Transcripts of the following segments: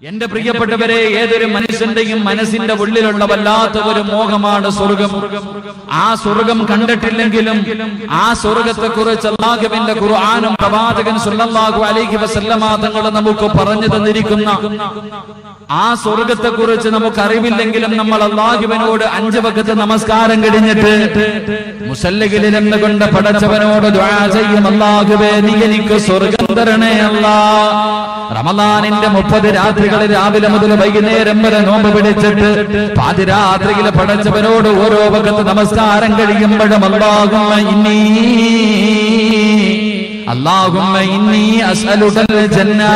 എന്റെ പ്രിയപ്പെട്ടവരെ ഏതൊരു മനുഷ്യന്റെയും മനസ്സിന്റെ ഉള്ളിലുള്ള വല്ലാത്ത ഒരു മോഹമാണ് സ്വർഗം ആ സ്വർഗം കണ്ടിട്ടില്ലെങ്കിലും ആ സ്വർഗത്തെ കുറിച്ച് അള്ളാഹുവിന്റെ ഖുർആാനും പ്രവാചകൻ സുല്ലല്ലാഹു അലൈഹി വസല്ലമ തങ്ങൾ നമുക്ക് പറഞ്ഞു തന്നിരിക്കുന്ന ആ സ്വർഗത്തെ കുറിച്ച് നമുക്ക് അറിവില്ലെങ്കിലും നമ്മൾ അള്ളാഹുവിനോട് അഞ്ചു വക്കത്ത് നമസ്കാരം കഴിഞ്ഞിട്ട് മുസല്ലകളിലെന്ന് കൊണ്ട് പടച്ചവനോട് ദുആ ചെയ്യും അള്ളാഹുവേ നീ എനിക്ക് സ്വർഗം തരണേ അല്ലാ റമദാനിന്റെ മുപ്പത് രാത്രികളിൽ രാവിലെ മുതൽ വൈകുന്നേരം വരെ നോമ്പ് പിടിച്ചിട്ട് പാതിരാത്രിയിൽ പടച്ചവനോട് ഓരോ വകത്ത് നമസ്കാരം കഴിയുമ്പോഴും അല്ലാഹുമ്മ ഇന്നീ അല്ലാഹുമ്മ ഇന്നീ അസ്അലുകൽ ജന്നാ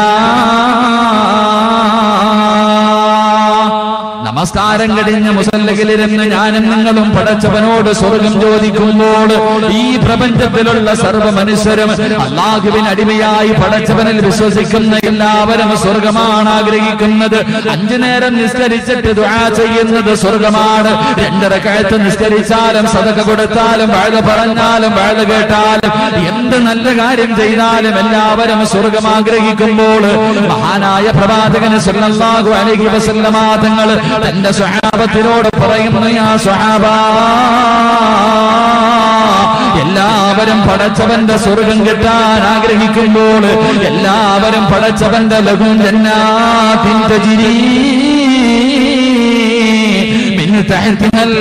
നമസ്കാരം കഴിഞ്ഞ് മുസല്ലകളിലിരുന്ന് ഞാനും നിങ്ങളും പടച്ചവനോട് സ്വർഗം ചോദിക്കുമ്പോൾ ഈ പ്രപഞ്ചത്തിലുള്ള സർവ്വ മനുഷ്യരും അള്ളാഹുവിന് അടിമയായി പടച്ചവനിൽ വിശ്വസിക്കുന്ന എല്ലാവരും സ്വർഗമാണ് ആഗ്രഹിക്കുന്നത് അഞ്ചു നേരം നിസ്കരിച്ചിട്ട് ദുആ ചെയ്യുന്നത് സ്വർഗമാണ് രണ്ടര കഴുത്ത് നിസ്കരിച്ചാലും സതക കൊടുത്താലും വാഴ പറഞ്ഞാലും വാഴ കേട്ടാലും എന്ത് നല്ല കാര്യം ചെയ്താലും എല്ലാവരും സ്വർഗം ആഗ്രഹിക്കുമ്പോൾ മഹാനായ പ്രവാചകന് സല്ലല്ലാഹു അലൈഹി വസല്ലമ തങ്ങൾ തന്റെ സ്വഹാബത്തിനോട് പറയുന്നു യാ സ്വഹാബ എല്ലാവരും പടച്ചവന്റെ സ്വർഗം കിട്ടാൻ ആഗ്രഹിക്കുമ്പോൾ എല്ലാവരും പടച്ചവന്റെ ലഘു ജന്നാത്തിൻ തജിരി മിൻ തഹ്തിഹൽ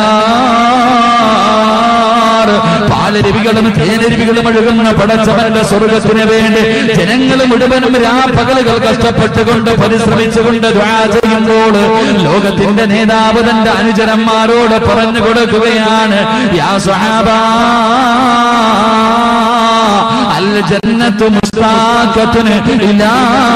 അൻഹാർ പാലരുവികളും തേനരുവികളും ഒഴുകുന്ന പടച്ചവന്റെ സ്വർഗത്തിന് വേണ്ടി ജനങ്ങൾ മുഴുവനും രാപ്പകലുകൾ കഷ്ടപ്പെട്ടുകൊണ്ട് പരിശ്രമിച്ചുകൊണ്ട് ദ്വാ ചെയ്യുമ്പോൾ ലോകത്തിന്റെ നേതാവ് തന്റെ അനുചരന്മാരോട് പറഞ്ഞു കൊടുക്കുകയാണ് യാ സ്വഹാബാ അൽ ജന്നത്തു മുസ്താഖത്തുന് ഇലാ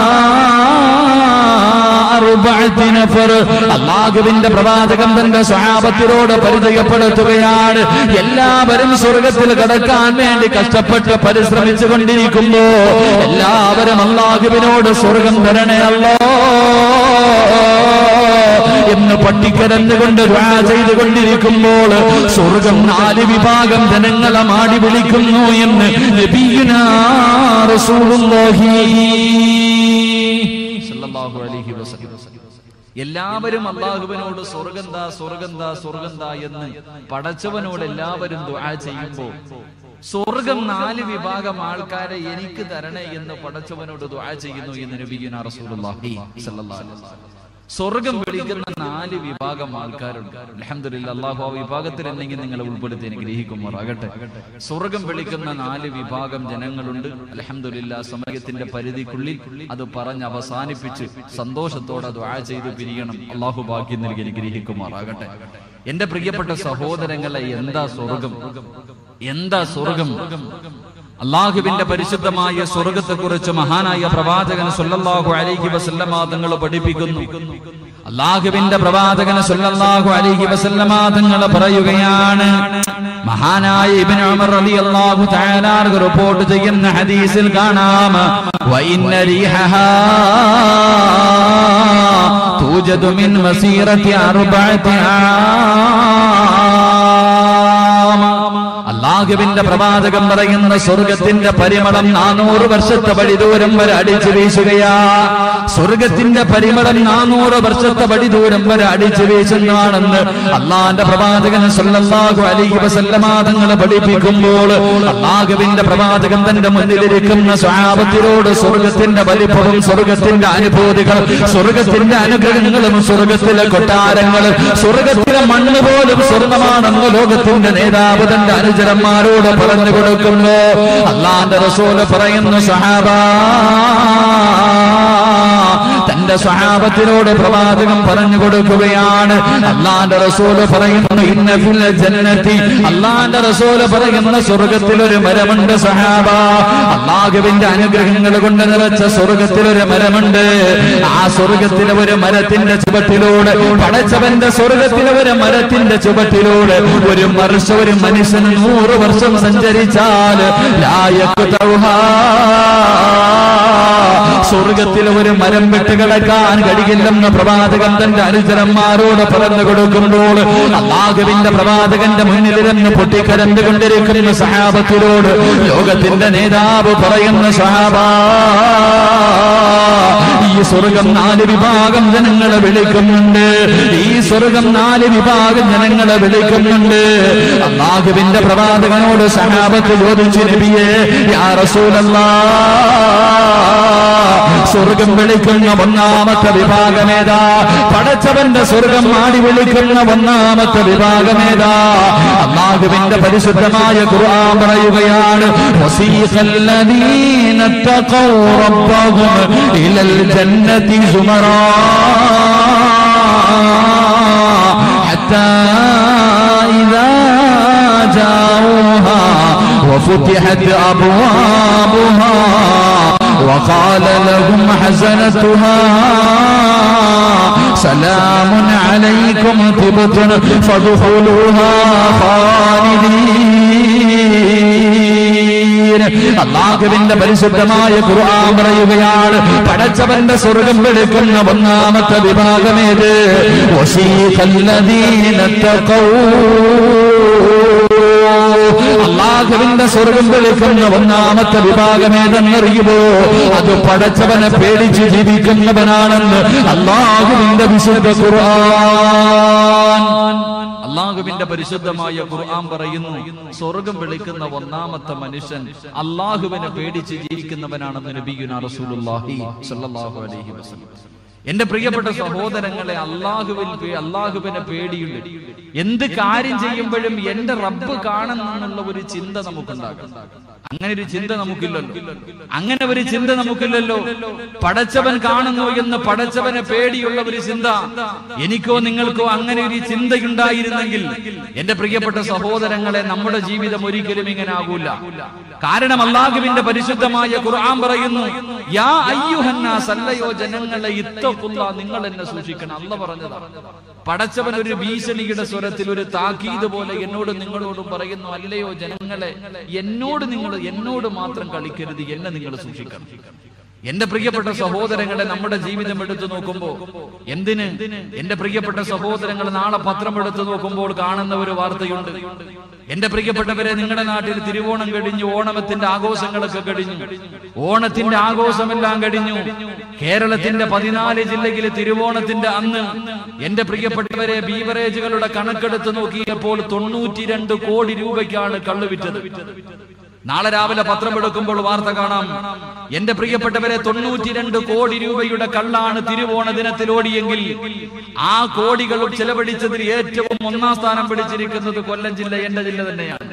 അറുബഅത്തി നഫർ. അള്ളാഹുവിന്റെ പ്രവാചകൻ തന്റെ സ്വഹാബത്തിനോട് പരിചയപ്പെടുത്തുകയാണ് എല്ലാവരും സ്വർഗത്തിൽ കടക്കാൻ വേണ്ടി കഷ്ടപ്പെട്ട് പരിശ്രമിച്ചു കൊണ്ടിരിക്കുമ്പോ എല്ലാവരും അള്ളാഹുവിനോട് സ്വർഗം തരണേ അല്ലോ എന്ന് പട്ടിക്കരഞ്ഞുകൊണ്ട് ദ്വാ ചെയ്തുകൊണ്ടിരിക്കുമ്പോൾ സ്വർഗം നാല് വിഭാഗം ജനങ്ങളെ മാടി വിളിക്കുന്നു എന്ന് നബിയുനാ റസൂലുള്ളാഹി സല്ലല്ലാഹു അലൈഹി വസല്ലം എല്ലാവരും അള്ളാഹുവിനോട് സ്വർഗന്ത സ്വർഗന്ത സ്വർഗന്ത എന്ന് പടച്ചവനോട് എല്ലാവരും ദുആ ചെയ്യുമ്പോൾ സ്വർഗം നാല് വിഭാഗം ആൾക്കാരെ എനിക്ക് തരണേ എന്ന് പടച്ചവനോട് ദുആ ചെയ്യുന്നു എന്ന് നബിയുന റസൂലുള്ളാഹി സല്ലല്ലാഹു അലൈഹി വസല്ലം സ്വർഗം വിളിക്കുന്ന നാല് വിഭാഗം ആൾക്കാരുണ്ട് അലഹമില്ല അള്ളാഹു ആ വിഭാഗത്തിൽ എന്തെങ്കിലും നിങ്ങളെ ഉൾപ്പെടുത്തി അനുഗ്രഹിക്കുമാറാകട്ടെ സ്വർഗം വിളിക്കുന്ന നാല് വിഭാഗം ജനങ്ങളുണ്ട് അലഹമില്ല സമയത്തിന്റെ പരിധിക്കുള്ളിൽ അത് പറഞ്ഞ് അവസാനിപ്പിച്ച് സന്തോഷത്തോടെ ദുആ ചെയ്ത് പിരിയണം അള്ളാഹു ഭാഗ്യം നൽകി അനുഗ്രഹിക്കുമാറാകട്ടെ എന്റെ പ്രിയപ്പെട്ട സഹോദരങ്ങളെ എന്താ സ്വർഗം എന്താ സ്വർഗം അള്ളാഹുവിന്റെ പരിശുദ്ധമായ സ്വർഗത്തെ കുറിച്ച് മഹാനായ പ്രവാചകൻ സല്ലല്ലാഹു അലൈഹി വസല്ലമ തങ്ങൾ പഠിപ്പിക്കുന്നു അള്ളാഹുവിന്റെ പ്രവാചകൻ സല്ലല്ലാഹു അലൈഹി വസല്ലമ തങ്ങൾ പറയുകയാണ് മഹാനായ ഇബ്നു ഉമർ റളിയല്ലാഹു തആല അൻഹു റിപ്പോർട്ട് ചെയ്യുന്ന ഹദീസിൽ കാണാം വഇന്ന റീഹഹാ توجد من مسيرة أربعة عام അള്ളാഹുവിന്റെ പ്രവാചകം പറയുന്ന സ്വർഗത്തിന്റെ പരിമളം നാനൂറ് വർഷത്തെ വഴി ദൂരം വരെ അടിച്ചു വീശുകയാ സ്വർഗത്തിന്റെ പരിമളം നാനൂറ് വർഷത്തെ വഴി ദൂരം വരെ അടിച്ചു വീശുന്നതാണെന്ന് അള്ളാന്റെ പ്രവാചകൻ സല്ലല്ലാഹു അലൈഹി വസല്ലമ തങ്ങൾ പഠിപ്പിക്കുമ്പോൾ അള്ളാഹുവിന്റെ പ്രവാചകൻ തന്റെ മുന്നിലിരിക്കുന്ന സ്വഭാവത്തിനോട് സ്വർഗത്തിന്റെ വലിപ്പവും സ്വർഗത്തിന്റെ അനുഭൂതികൾ സ്വർഗത്തിന്റെ അനുഗ്രഹങ്ങളും സ്വർഗത്തിലെ കൊട്ടാരങ്ങളും സ്വർഗത്തിലെ മണ്ണ് പോലും സ്വർഗമാണെന്ന് ലോകത്തിന്റെ നേതാവ് തന്റെ അനുചരന്മാരോട് പറഞ്ഞു കൊടുക്കുന്നു അള്ളാന്റെ റസൂല് പറയുന്നു സഹാബ തന്റെ സ്വഹാബത്തിനോട് പ്രവാചകം പറഞ്ഞു കൊടുക്കുകയാണ് അള്ളാന്റെ റസൂല് പറയുന്നു ഇന്ന ഫിൽ ജന്നതി അള്ളാന്റെ റസൂല് പറയുന്ന സ്വർഗത്തിൽ ഒരു മരമുണ്ട് സഹാബ അള്ളാഹുവിന്റെ അനുഗ്രഹങ്ങൾ കൊണ്ട് നിറച്ച സ്വർഗത്തിൽ ഒരു മരമുണ്ട് ആ സ്വർഗത്തിലെ ഒരു മരത്തിന്റെ ചുവട്ടിലൂടെ പടച്ചവന്റെ സ്വർഗത്തിലെ ഒരു മരത്തിന്റെ ചുവട്ടിലൂടെ ഒരു വർഷ ഒരു മനുഷ്യൻ നൂറ് വർഷം സഞ്ചരിച്ചാൽ ലായക്ക് സ്വർഗത്തിൽ ഒരു മരം വിട്ട് കിടക്കാൻ കഴിയില്ലെന്ന് പ്രവാചകൻ തന്റെ അനുചരന്മാരോട് പറഞ്ഞു കൊടുക്കുമ്പോൾ അള്ളാഹുവിന്റെ പ്രവാചകന്റെ മുന്നിലിരുന്ന് പൊട്ടിക്കരണ്ടുകൊണ്ടിരിക്കുന്ന സഹാബത്തിനോട് ലോകത്തിന്റെ നേതാവ് പറയുന്ന സഹാബ ഈ സ്വർഗം നാല് വിഭാഗം ജനങ്ങളെ വിളിക്കുന്നുണ്ട് ഈ സ്വർഗം നാല് വിഭാഗം ജനങ്ങളെ വിളിക്കുന്നുണ്ട് അള്ളാഹുവിന്റെ പ്രവാചകനോട് സഹാബത്ത് ചോദിച്ചു നബിയെ യാ റസൂലല്ലാ സ്വർഗം വിളിക്കുന്ന ഒന്നാമത്തെ വിഭാഗമേതാ പടച്ചവന്റെ സ്വർഗം ആടി വിളിക്കുന്ന ഒന്നാമത്തെ വിഭാഗമേതാ അള്ളാഹുവിന്റെ പരിശുദ്ധമായ ഖുർആൻ പറയുകയാണ് വസീഖല്ലദീന തഖൗ റബ്ബഹും ഇലൽ ജന്നതി സുമറാ حتى إذا جاءوها وفتحت أبوابها وقال لهم حزنتها سلام عليكم طبتم فادخلوها خالدين അള്ളാഹുവിന്റെ പരിശുദ്ധമായ ഖുർആൻ പറയുകയാണ് പടച്ചവന്റെ സ്വർഗം വിളിക്കുന്ന ഒന്നാമത്തെ വിഭാഗമേത് വസീഖല്ലദീന തഖൗ അള്ളാഹുവിന്റെ സ്വർഗം വിളിക്കുന്ന ഒന്നാമത്തെ വിഭാഗം ഏതെന്നറിയുമോ അത് പടച്ചവനെ പേടിച്ച് ജീവിക്കുന്നവനാണെന്ന് അള്ളാഹുവിന്റെ വിശുദ്ധ ഖുർആൻ അള്ളാഹുവിന്റെ പരിശുദ്ധമായ ഖുർആൻ പറയുന്നു സ്വർഗം വിളിക്കുന്ന ഒന്നാമത്തെ മനുഷ്യൻ അള്ളാഹുവിനെ പേടിച്ച് ജീവിക്കുന്നവനാണെന്ന് നബിയുന റസൂലുള്ളാഹി സ്വല്ലല്ലാഹു അലൈഹി വസല്ലം എന്റെ പ്രിയപ്പെട്ട സഹോദരങ്ങളെ അള്ളാഹുവിൽ പേ- അള്ളാഹുവിനെ പേടിയുണ്ട് എന്ത് കാര്യം ചെയ്യുമ്പോഴും എന്റെ റബ്ബ് കാണുന്നുള്ള ഒരു ചിന്ത നമുക്കുണ്ടാകണം അങ്ങനെ ഒരു ചിന്ത നമുക്കില്ലല്ലോ അങ്ങനെ ഒരു ചിന്ത നമുക്കില്ലല്ലോ പടച്ചവൻ കാണുന്നു എന്ന് പടച്ചവനെ പേടിയുള്ള ഒരു ചിന്ത എനിക്കോ നിങ്ങൾക്കോ അങ്ങനെ ഒരു ചിന്തയുണ്ടായിരുന്നെങ്കിൽ എന്റെ പ്രിയപ്പെട്ട സഹോദരങ്ങളെ നമ്മുടെ ജീവിതം ഒരിക്കലും ഇങ്ങനെ ആകൂല കാരണം അള്ളാഹുവിന്റെ പരിശുദ്ധമായ ഖുർആൻ പറയുന്നു യാ അയ്യുഹന്നാസ് അല്ലയോ ജനങ്ങളെ ഇത്തഖുല്ല നിങ്ങൾ എന്നെ സൂക്ഷിക്കണം അല്ല പറഞ്ഞതാണ് പടച്ചവൻ ഒരു ഭീഷണിയുടെ സ്വരത്തിൽ ഒരു താക്കീത് പോലെ എന്നോടും നിങ്ങളോടും പറയുന്നു അല്ലയോ ജനങ്ങളെ എന്നോട് നിങ്ങൾ എന്നോട് മാത്രം കളിക്കരുത് എന്നെ നിങ്ങൾ സൂക്ഷിക്കണം എന്റെ പ്രിയപ്പെട്ട സഹോദരങ്ങളെ നമ്മുടെ ജീവിതം എടുത്തു നോക്കുമ്പോ എന്തിന് എന്റെ പ്രിയപ്പെട്ട സഹോദരങ്ങൾ നാളെ പത്രം എടുത്തു നോക്കുമ്പോൾ കാണുന്ന ഒരു വാർത്തയുണ്ട് എന്റെ പ്രിയപ്പെട്ടവരെ നിങ്ങളുടെ നാട്ടിൽ തിരുവോണം കഴിഞ്ഞു ഓണമത്തിന്റെ ആഘോഷങ്ങളൊക്കെ കഴിഞ്ഞു ഓണത്തിന്റെ ആഘോഷമെല്ലാം കഴിഞ്ഞു കേരളത്തിന്റെ പതിനാല് ജില്ലയിലെ തിരുവോണത്തിന്റെ അന്ന് എന്റെ പ്രിയപ്പെട്ടവരെ ബീവറേജുകളുടെ കണക്കെടുത്ത് നോക്കിയപ്പോൾ തൊണ്ണൂറ്റിരണ്ട് കോടി രൂപയ്ക്കാണ് കള്ളു വിറ്റത് നാളെ രാവിലെ പത്രം എടുക്കുമ്പോൾ വാർത്ത കാണാം എന്റെ പ്രിയപ്പെട്ടവരെ തൊണ്ണൂറ്റിരണ്ട് കോടി രൂപയുടെ കള്ളാണ് തിരുവോണ ദിനത്തിൽ ഓടിയെങ്കിൽ ആ കോടികൾ ചെലവഴിച്ചതിൽ ഏറ്റവും ഒന്നാം സ്ഥാനം പിടിച്ചിരിക്കുന്നത് കൊല്ലം ജില്ല എന്റെ ജില്ല തന്നെയാണ്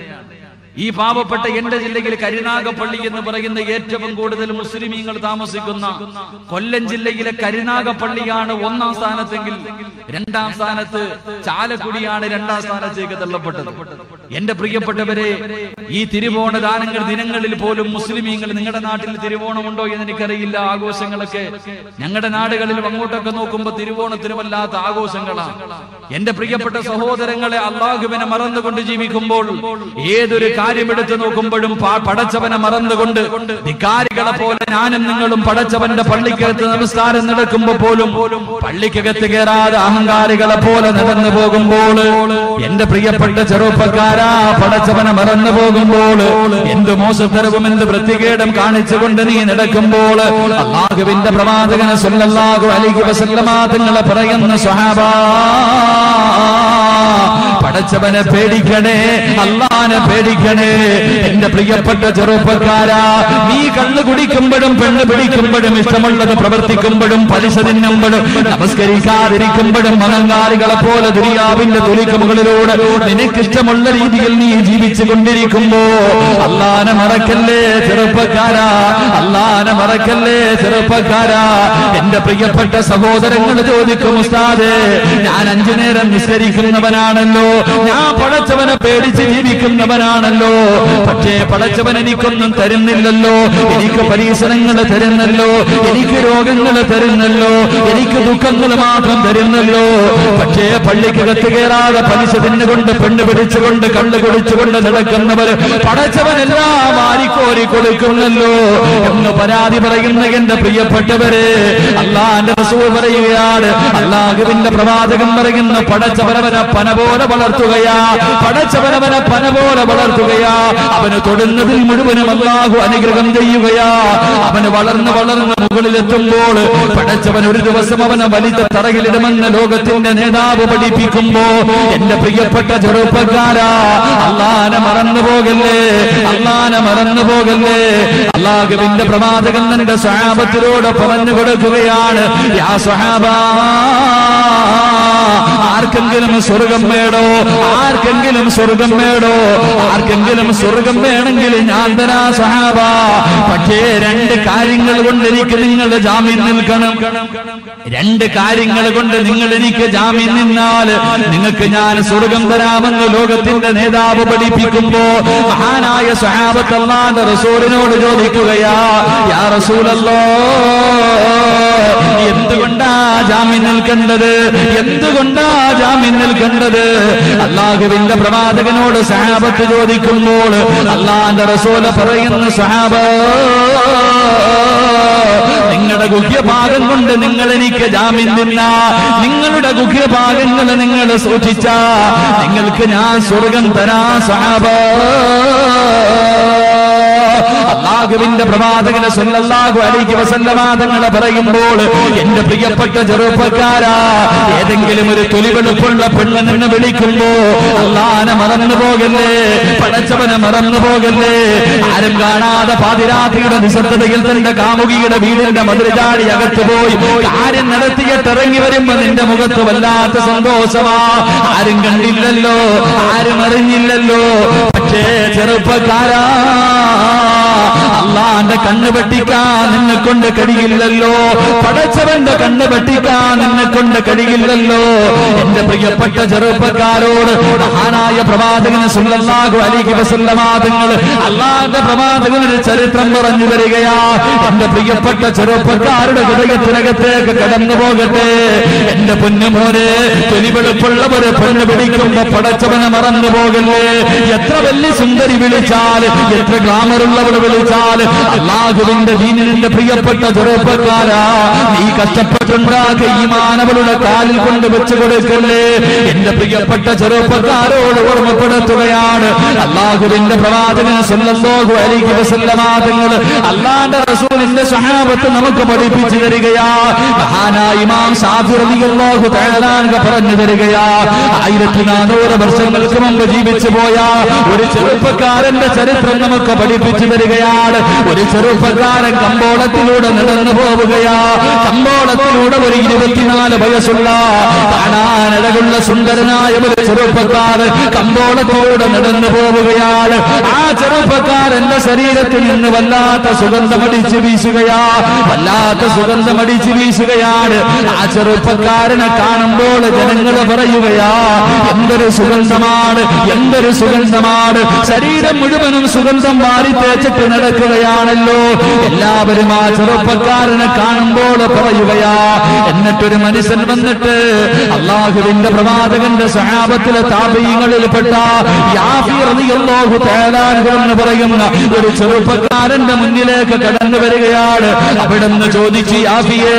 ഈ പാവപ്പെട്ട എന്റെ ജില്ലയിൽ കരുനാഗപ്പള്ളി എന്ന് പറയുന്ന ഏറ്റവും കൂടുതൽ മുസ്ലിമീങ്ങൾ താമസിക്കുന്ന കൊല്ലം ജില്ലയിലെ കരുനാഗപ്പള്ളിയാണ് ഒന്നാം സ്ഥാനത്തെങ്കിൽ രണ്ടാം സ്ഥാനത്ത് ചാലക്കുടിയാണ് രണ്ടാം സ്ഥാനത്തേക്ക് തള്ളപ്പെട്ടത് എന്റെ പ്രിയപ്പെട്ടവരെ ഈ തിരുവോണ ദാനങ്ങൾ ദിനങ്ങളിൽ പോലും മുസ്ലിമീങ്ങൾ നിങ്ങളുടെ നാട്ടിൽ തിരുവോണമുണ്ടോ എന്ന് എനിക്കറിയില്ല ആഘോഷങ്ങളൊക്കെ ഞങ്ങളുടെ നാടുകളിലും അങ്ങോട്ടൊക്കെ നോക്കുമ്പോ തിരുവോണത്തിന് വല്ലാത്ത ആഘോഷങ്ങളാണ് എന്റെ പ്രിയപ്പെട്ട സഹോദരങ്ങളെ അള്ളാഹുവിനെ മറന്നുകൊണ്ട് ജീവിക്കുമ്പോൾ ഏതൊരു കാര്യം എടുത്തു നോക്കുമ്പോഴും പ- പടച്ചവനെ മറന്നുകൊണ്ട് ധിക്കാരികളെ പോലെ ഞാനും നിങ്ങളും പടച്ചവന്റെ പള്ളിക്കകത്ത് നമസ്കാരം നടക്കുമ്പോ പോലും പള്ളിക്കകത്ത് കയറാതെ അഹങ്കാരികളെ പോലെ നടന്നു പോകുമ്പോൾ എന്റെ പ്രിയപ്പെട്ട ചെറുപ്പക്കാരാ പടച്ചവനെ മറന്നു പോകുമ്പോൾ എന്ത് മോശത്തരവും എന്ത് വൃത്തികേടും കാണിച്ചുകൊണ്ട് നീ നടക്കുമ്പോൾ അള്ളാഹുവിന്റെ പ്രവാചകന് സല്ലല്ലാഹു അലൈഹി വസല്ലമ തങ്ങളെ പറയുന്ന സ്വഹാബാ പടച്ചവനെ പേടിക്കണേ അള്ളാനെ പേടിക്കണേ എന്റെ പ്രിയപ്പെട്ട ചെറുപ്പക്കാരാ നീ കണ്ണു കുടിക്കുമ്പോഴും പെണ്ണ് പിടിക്കുമ്പോഴും ഇഷ്ടമുള്ളത് പ്രവർത്തിക്കുമ്പോഴും പലിശ തിന്നുമ്പോഴും നമസ്കരിക്കാതിരിക്കുമ്പോഴും അഹങ്കാരികളെ പോലെ ദുരിയാവിന്റെ തുലിക്ക് മുകളിലൂടെ നിനക്കിഷ്ടമുള്ള രീതിയിൽ നീ ജീവിച്ചു കൊണ്ടിരിക്കുമ്പോ അള്ളാനെ മറക്കല്ലേ ചെറുപ്പക്കാരാ അള്ളാനെ മറക്കല്ലേ ചെറുപ്പക്കാരാ എന്റെ പ്രിയപ്പെട്ട സഹോദരങ്ങൾ ചോദിക്കും ഉസ്താദേ ഞാൻ അഞ്ചു നേരം നിസ്കരിക്കുന്നവനാണല്ലോ ഞാൻ പടച്ചവനെ പേടിച്ച് ജീവിക്കുന്നവനാണല്ലോ പക്ഷേ പടച്ചവൻ എനിക്കൊന്നും തരുന്നില്ലല്ലോ എനിക്ക് പരീക്ഷണങ്ങൾ തരുന്നല്ലോ എനിക്ക് രോഗങ്ങൾ തരുന്നല്ലോ എനിക്ക് ദുഃഖങ്ങൾ മാത്രം തരുന്നല്ലോ പക്ഷേ പള്ളിക്കകത്ത് കയറാതെ പലിശ തിന്നുകൊണ്ട് പെണ്ണ് പിടിച്ചുകൊണ്ട് കള്ള് കുടിച്ചുകൊണ്ട് നടക്കുന്നവർ പടച്ചവനെല്ലാം വാരിക്കോരി കൊടുക്കുന്നല്ലോ എന്ന് പരാതി പറയുന്ന എന്റെ പ്രിയപ്പെട്ടവരെ അള്ളാന്റെ റസൂൽ പറയുകയാണ് അള്ളാഹുവിന്റെ പ്രവാചകൻ പറയുന്ന പടച്ചവരവരെ പന പോലെ വളർത്തി വളർത്തുകയാ പടച്ചവനവനെ പന പോലെ വളർത്തുകയാ അവന് തൊടുന്നതിൽ മുഴുവനും അള്ളാഹു അനുഗ്രഹം ചെയ്യുകയാ അവന് വളർന്ന് വളർന്ന് മുകളിലെത്തുമ്പോൾ പടച്ചവൻ ഒരു ദിവസം അവനെ വലിച്ച തറയിലിടുമെന്ന് ലോകത്തിന്റെ നേതാവ് പഠിപ്പിക്കുമ്പോ എന്റെ പ്രിയപ്പെട്ട ചെറുപ്പക്കാരാ അള്ളാനെ മറന്നു പോകല്ലേ അള്ളാനെ മറന്നു പോകല്ലേ അള്ളാഹുവിന്റെ പ്രവാചകൻ നിന്റെ സ്വഹാബത്തിലൂടെ പറഞ്ഞു കൊടുക്കുകയാണ് യാ സ്വഹാബാ ആർക്കെങ്കിലും സ്വർഗം വേണോ ആർക്കെങ്കിലും സ്വർഗം വേണോ ആർക്കെങ്കിലും സ്വർഗം വേണമെങ്കിൽ ഞാൻ തരാ സഹാബ പക്ഷേ രണ്ട് കാര്യങ്ങൾ കൊണ്ട് എനിക്ക് നിങ്ങളുടെ ജാമ്യം നിൽക്കണം രണ്ട് കാര്യങ്ങൾ കൊണ്ട് നിങ്ങൾ എനിക്ക് ജാമ്യം നിന്നാൽ നിങ്ങൾക്ക് ഞാൻ സ്വർഗം തരാമെന്ന് ലോകത്തിന്റെ നേതാവ് പഠിപ്പിക്കുമ്പോ മഹാനായ സഹാബത്തല്ലാന്റെ റസൂലിനോട് ചോദിക്കുകയാ യാ റസൂലല്ലോ എന്തുകൊണ്ടാ ജാമ്യം നിൽക്കേണ്ടത് എന്തുകൊണ്ടാ ജാമ്യം നിൽക്കേണ്ടത് അള്ളാഹുവിന്റെ പ്രവാചകനോട് സഹാബത്ത് ചോദിക്കുമ്പോൾ അള്ളാന്റെ റസൂല പറയുന്ന സഹാബ നിങ്ങളുടെ ഗുഹ്യഭാഗം കൊണ്ട് നിങ്ങൾ എനിക്ക് ജാമ്യം നിന്ന നിങ്ങളുടെ ഗുഹ്യഭാഗങ്ങൾ നിങ്ങൾ സൂക്ഷിച്ച നിങ്ങൾക്ക് ഞാൻ സ്വർഗം തരാ സഹാബ അള്ളാഹുവിന്റെ പ്രവാചകന് സല്ലല്ലാഹു അലൈഹി വസല്ലമ തങ്ങളെ പറയുമ്പോൾ എന്റെ പ്രിയപ്പെട്ട ചെറുപ്പക്കാരാ ഏതെങ്കിലും ഒരു തൊലിവെളുപ്പുള്ള പെണ്ണ് നിന്ന് വിളിക്കുമ്പോ അള്ളാനെ മറന്നു പോകല്ലേ പടച്ചവനെ മറന്നു പോകല്ലേ ആരും കാണാതെ പാതിരാത്രിയുടെ നിശബ്ദതയിൽ തന്റെ കാമുകിയുടെ വീടിന്റെ മധുരചാടി അകത്ത് പോയി കാര്യം നടത്തിയിട്ട് ഇറങ്ങി വരുമ്പോ നിന്റെ മുഖത്ത് വല്ലാത്ത സന്തോഷമാ ആരും കണ്ടില്ലല്ലോ ആരും അറിഞ്ഞില്ലല്ലോ പക്ഷേ ചെറുപ്പക്കാരാ അള്ളാന്റെ കണ്ണ് വെട്ടിക്കാൻ നിന്നെ കൊണ്ട് കഴിയില്ലല്ലോ പടച്ചവന്റെ കണ്ണ് വെട്ടിക്കാൻ നിന്നെ കൊണ്ട് കഴിയില്ലല്ലോ എന്റെ പ്രിയപ്പെട്ട ചെറുപ്പക്കാരോട് മഹാനായ പ്രവാചകന് സുല്ലല്ലാഹു അലൈഹി വസല്ലമാതങ്ങൾ അള്ളാന്റെ പ്രവാചകനൊരു ചരിത്രം പറഞ്ഞു വരികയാ എന്റെ പ്രിയപ്പെട്ട ചെറുപ്പക്കാരുടെ ഹൃദയത്തിനകത്തേക്ക് കടന്നു പോകട്ടെ എന്റെ പൊന്നുമോനെ തൊലിവെളുപ്പുള്ള ഒരു പെണ്ണ് പിടിക്കുമ്പോ പടച്ചവനെ മറന്നു പോകല്ലേ എത്ര വലിയ സുന്ദരി വിളിച്ചാൽ എത്ര ഗ്ലാമറുള്ളവൾ വിളിച്ചാൽ അള്ളാഹുവിന്റെ ദീനിന്റെ പ്രിയപ്പെട്ട ചെറുപ്പക്കാരാ നീ കഷ്ടപ്പെട്ടുണ്ടാക്കി ഈ മാനവളുടെ കാലിൽ കൊണ്ട് വെച്ചു കൊടുക്കല്ലേ എന്റെ പ്രിയപ്പെട്ട ചെറുപ്പക്കാരോട് ഓർമ്മപ്പെടുത്തുകയാണ് അള്ളാഹുവിന്റെ പ്രവാചകൻ സല്ലല്ലാഹു അലൈഹി വസല്ലമാതങ്ങൾ അള്ളാന്റെ റസൂലിന്റെ സഹാബത്ത് നമുക്ക് പഠിപ്പിച്ചു തരികയാ മഹാനായ ഇമാം ഷാഫി റളിയല്ലാഹു തആല അൻഹു പറഞ്ഞു തരികയാ ആയിരത്തി നാനൂറ് വർഷങ്ങൾക്ക് മുമ്പ് ജീവിച്ചു പോയ ഒരു ചെറുപ്പക്കാരന്റെ ചരിത്രം നമുക്ക് പഠിപ്പിച്ചു തരികയാണ് ഒരു ചെറുപ്പക്കാരൻ കമ്പോളത്തിലൂടെ നടന്നു പോവുകയാ കമ്പോളത്തിലൂടെ ഒരു ഇരുപത്തിനാല് വയസ്സുള്ള കാണാനഴകുള്ള സുന്ദരനായ ഒരു ചെറുപ്പക്കാരൻ കമ്പോളത്തിലൂടെ നടന്നു പോവുകയാണ് ആ ചെറുപ്പക്കാരന്റെ ശരീരത്തിൽ നിന്ന് വല്ലാത്ത സുഗന്ധമടിച്ച് വീശുകയാ വല്ലാത്ത സുഗന്ധമടിച്ച് വീശുകയാണ് ആ ചെറുപ്പക്കാരനെ കാണുമ്പോൾ ജനങ്ങൾ പറയുകയാ എന്തൊരു സുഗന്ധമാണ് എന്തൊരു സുഗന്ധമാണ് ശരീരം മുഴുവനും സുഗന്ധം മാറി തേച്ചിട്ട് നടക്കുകയാണല്ലോ എല്ലാവരും ആ ചെറുപ്പക്കാരനെ കാണുമ്പോൾ പറയുകയാ എന്നിട്ടൊരു മനുഷ്യൻ വന്നിട്ട് അള്ളാഹുവിന്റെ പ്രവാചകന്റെ സഹാബത്തിലെ താപീയങ്ങളിൽപ്പെട്ട യാഫി റളിയല്ലാഹു തആല അൻഹു എന്ന് പറയുന്ന ഒരു ചെറുപ്പക്കാരന്റെ മുന്നിലേക്ക് കടന്നു വരികയാണ് അവിടുന്ന് ചോദിച്ചു യാഫിയേ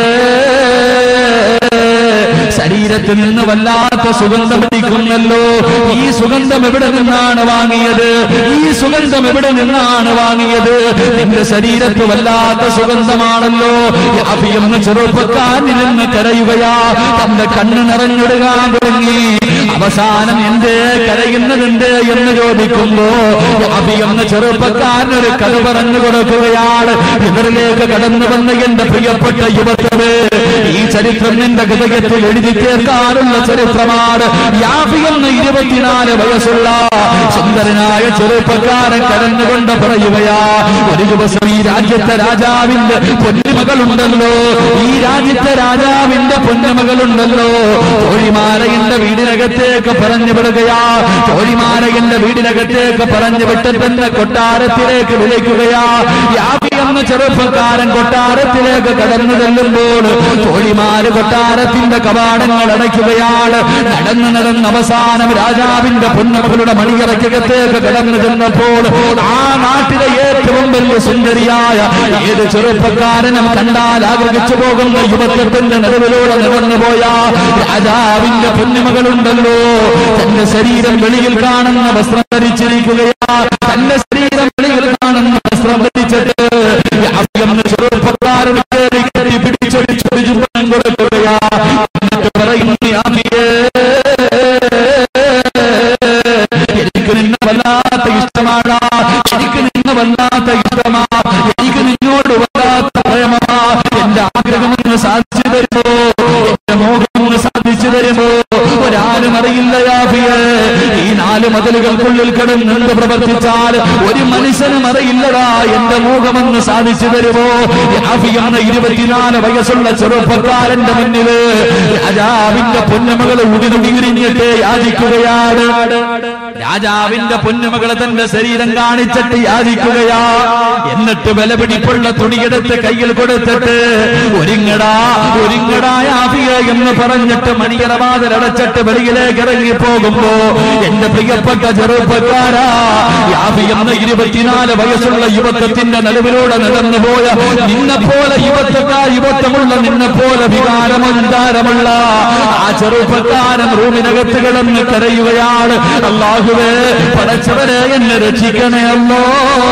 ശരീരത്തിൽ നിന്ന് വല്ലാത്ത സുഗന്ധം അടിക്കുന്നല്ലോ ഈ സുഗന്ധം എവിടെ നിന്നാണ് വാങ്ങിയത് ഈ സുഗന്ധം എവിടെ നിന്നാണ് വാങ്ങിയത് നിന്റെ ശരീരത്ത് വല്ലാത്ത സുഗന്ധമാണല്ലോ യാഫി എന്ന് ചെറുപ്പക്കാരനിൽ നിന്ന് കരയുകയാ തന്റെ കണ്ണ് നിറഞ്ഞിടുകാൻ തുടങ്ങി അവസാനം എന്തേ കരയുന്നതെന്ത് എന്ന് ചോദിക്കുമ്പോ യാഫി എന്ന ചെറുപ്പക്കാരനൊരു കഥ പറഞ്ഞു കൊടുക്കുകയാണ് ഇവരിലേക്ക് കടന്നു വന്ന എന്റെ പ്രിയപ്പെട്ട യുവത്വേ ഈ ചരിത്രം നിന്റെ ഹൃദയത്തിൽ എഴുതി ചേർക്കാനുള്ള ചരിത്രമാണ് യാഫി എന്ന ഇരുപത്തിനാല് വയസ്സുള്ള സുന്ദരനായ ചെറുപ്പക്കാരൻ കരഞ്ഞുകൊണ്ട് പറയുകയാ ഒരു ദിവസം ഈ രാജ്യത്തെ രാജാവിന്റെ പൊന്നുമകളുണ്ടല്ലോ ഈ രാജ്യത്തെ രാജാവിന്റെ പൊന്നുമകളുണ്ടല്ലോ തോഴിമാലയുടെ വീടിനകത്തേക്ക് പറഞ്ഞു വിടുകയാ തോഴിമാലയുടെ വീടിനകത്തേക്ക് പറഞ്ഞു വിട്ടിട്ട് തന്നെ കൊട്ടാരത്തിലേക്ക് വിളിക്കുകയാ യാഫി എന്ന ചെറുപ്പക്കാരൻ കൊട്ടാരത്തിലേക്ക് കടന്നു ചെല്ലുമ്പോൾ തോഴിമാര് കൊട്ടാരത്തിന്റെ കവാടങ്ങൾ അടയ്ക്കുകയാണ് നടന്ന് നടന്ന് അവസാനം രാജാവിന്റെ പൊന്നപ്പരുടെ മണിയറയ്ക്കകത്തേക്ക് കടന്നു ചെന്നപ്പോൾ ആ നാട്ടിലെ ഏറ്റവും വലിയ സുന്ദരിയായ ഏത് ചെറുപ്പക്കാരനും കണ്ടാൽ ആഗ്രഹിച്ചു പോകുന്ന യുവത്വത്തിന്റെ നടുവിലൂടെ നടന്നുപോയ രാജാവിന്റെ പൊന്നുമകളുണ്ടല്ലോ തന്റെ ശരീരം വെളിയിൽ കാണുന്ന വസ്ത്രം ധരിച്ചിരിക്കുകയാ തന്റെ ശരീരം വെളിയിൽ കാണുന്ന വസ്ത്രം ധരിച്ചിട്ട് എന്ന ചെറുപ്പക്കാരന് കയറി കയറി പിടിച്ചൊടിച്ചൊരു ചുമനം കൊടുക്കുകയാ എന്നിട്ട് പറയുന്നു "യാമിയേ, എനിക്ക് നിന്നെ വല്ലാത്ത ഇഷ്ടമാണ് എനിക്ക് നിന്നെ വല്ലാത്ത ഇഷ്ടമാ എനിക്ക് നിന്നോട് വല്ലാത്ത പ്രേമമാ എന്റെ ആഗ്രഹമൊന്ന് സാധിച്ചു തരുമോ എന്റെ മോഹമൊന്ന് സാധിച്ചു തരുമോ ഒരാരും അറിയില്ല യാഫിയെ ഈ നാല് മതിലുകൾക്കുള്ളിൽ കിടന്നുകൊണ്ട് പ്രവർത്തിച്ചാൽ ഒരു മനുഷ്യനും അറിയില്ലടാ എന്റെ മോഹമെന്ന് സാധിച്ചു തരുമോ യാഫി എന്ന ഇരുപത്തിനാല് വയസ്സുള്ള ചെറുപ്പക്കാരന്റെ മുന്നില് രാജാവിന്റെ പൊന്നമകളെ ഉടിനുടിയിരിഞ്ഞിട്ട് യാചിക്കുകയാണ് രാജാവിന്റെ പൊന്നുമകളെ തന്റെ ശരീരം കാണിച്ചിട്ട് യാചിക്കുകയാ എന്നിട്ട് വിലപിടിപ്പുള്ള തുണിയെടുത്ത് കയ്യിൽ കൊടുത്തിട്ട് ഒരുങ്ങടാ ഒരുങ്ങടാ യാഫിയ എന്ന് പറഞ്ഞിട്ട് മണിയറവാതിലടച്ചിട്ട് വെളിയിലേക്ക് ഇറങ്ങി പോകുമ്പോ എന്റെ പ്രിയപ്പെട്ട ചെറുപ്പക്കാരാ യാഫി എന്ന ഇരുപത്തിനാല് വയസ്സുള്ള യുവത്വത്തിന്റെ നടുവിലൂടെ നടന്നുപോയ നിന്നെ പോലെ യുവത്വക്കാർ യുവത്വമുള്ള നിന്നെ പോലെ വികാരമന്താരമുള്ള ആ ചെറുപ്പക്കാരൻ റൂമിനകത്ത് കിടന്ന് കരയുകയാണ് അള്ളാഹുവേ പടച്ചവരെ എന്നെ രക്ഷിക്കണേ അല്ലോ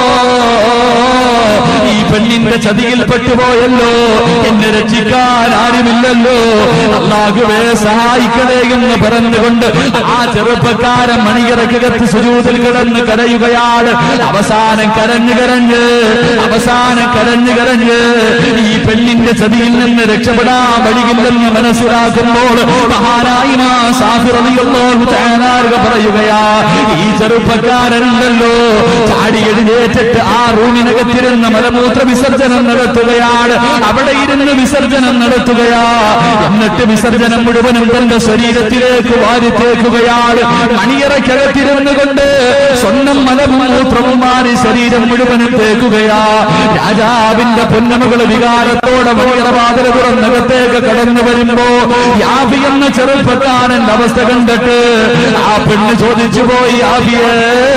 ഈ പെണ്ണിന്റെ ചതിയിൽ പെട്ടുപോയല്ലോ എന്നെ രക്ഷിക്കാൻ ആരുമില്ലല്ലോ അള്ളാഹുവേ സഹായിക്കണേ എന്ന് പറഞ്ഞുകൊണ്ട് ആ ചെറുപ്പക്കാരൻ മണിയറക്കകത്ത് സുജൂതിൽ കിടന്ന് കരയുകയാണ് അവസാനം കരഞ്ഞു കരഞ്ഞ് അവസാനം കരഞ്ഞു കരഞ്ഞ് ഈ പെണ്ണിന്റെ ചതിയിൽ നിന്ന് രക്ഷപ്പെടാൻ വഴിയില്ലെന്ന് മനസ്സിലാക്കുമ്പോൾ മഹാനായി മാ സാഫിറിയുള്ളോ പറയുകയാ ഈ ചെറുപ്പക്കാരനുണ്ടല്ലോ ചാടി എഴുന്നേറ്റിട്ട് ആ റൂമിനകത്തിരുന്ന് മലമൂത്ര വിസർജനം നടത്തുകയാണ് അവിടെ ഇരുന്ന് വിസർജനം നടത്തുകയാ എന്നിട്ട് വിസർജനം മുഴുവനും തന്റെ ശരീരത്തിലേക്ക് വാരിത്തേക്കുകയാണ് മണിയറയ്ക്കകത്തിരുന്നു കൊണ്ട് സ്വന്തം മലമൂത്രവും മാറി ശരീരം മുഴുവനും തേക്കുകയാ രാജാവിന്റെ പൊന്നമകൾ വികാരത്തോടെ മണിയറവാതിൽ തുറന്നകത്തേക്ക് കടന്നു വരുമ്പോ യാഫി എന്ന ചെറുപ്പക്കാരന്റെ അവസ്ഥ കണ്ടിട്ട് ആ പെണ്ണ് ചോദിച്ചു പോയി യാഫിയേ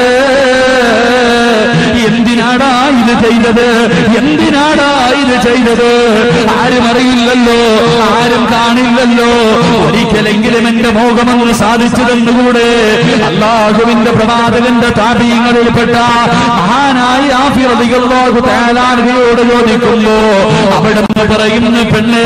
എന്തിനാടാ ഇത് ചെയ്തത് എന്തിനാടാ ഇത് ചെയ്തത് ആരും അറിയില്ലല്ലോ ആരും കാണില്ലല്ലോ ഒരിക്കലെങ്കിലും എന്റെ മോഹമെന്ന് സാധിച്ചു തന്നുകൂടെ അള്ളാഹുവിന്റെ പ്രവാചകന്റെ താപീയങ്ങളിൽപ്പെട്ട മഹാനായ ആഫിറിയാഹു തേലാനുകയോട് ചോദിക്കുന്നു അവിടെ നിന്ന് പറയുന്ന പെണ്ണേ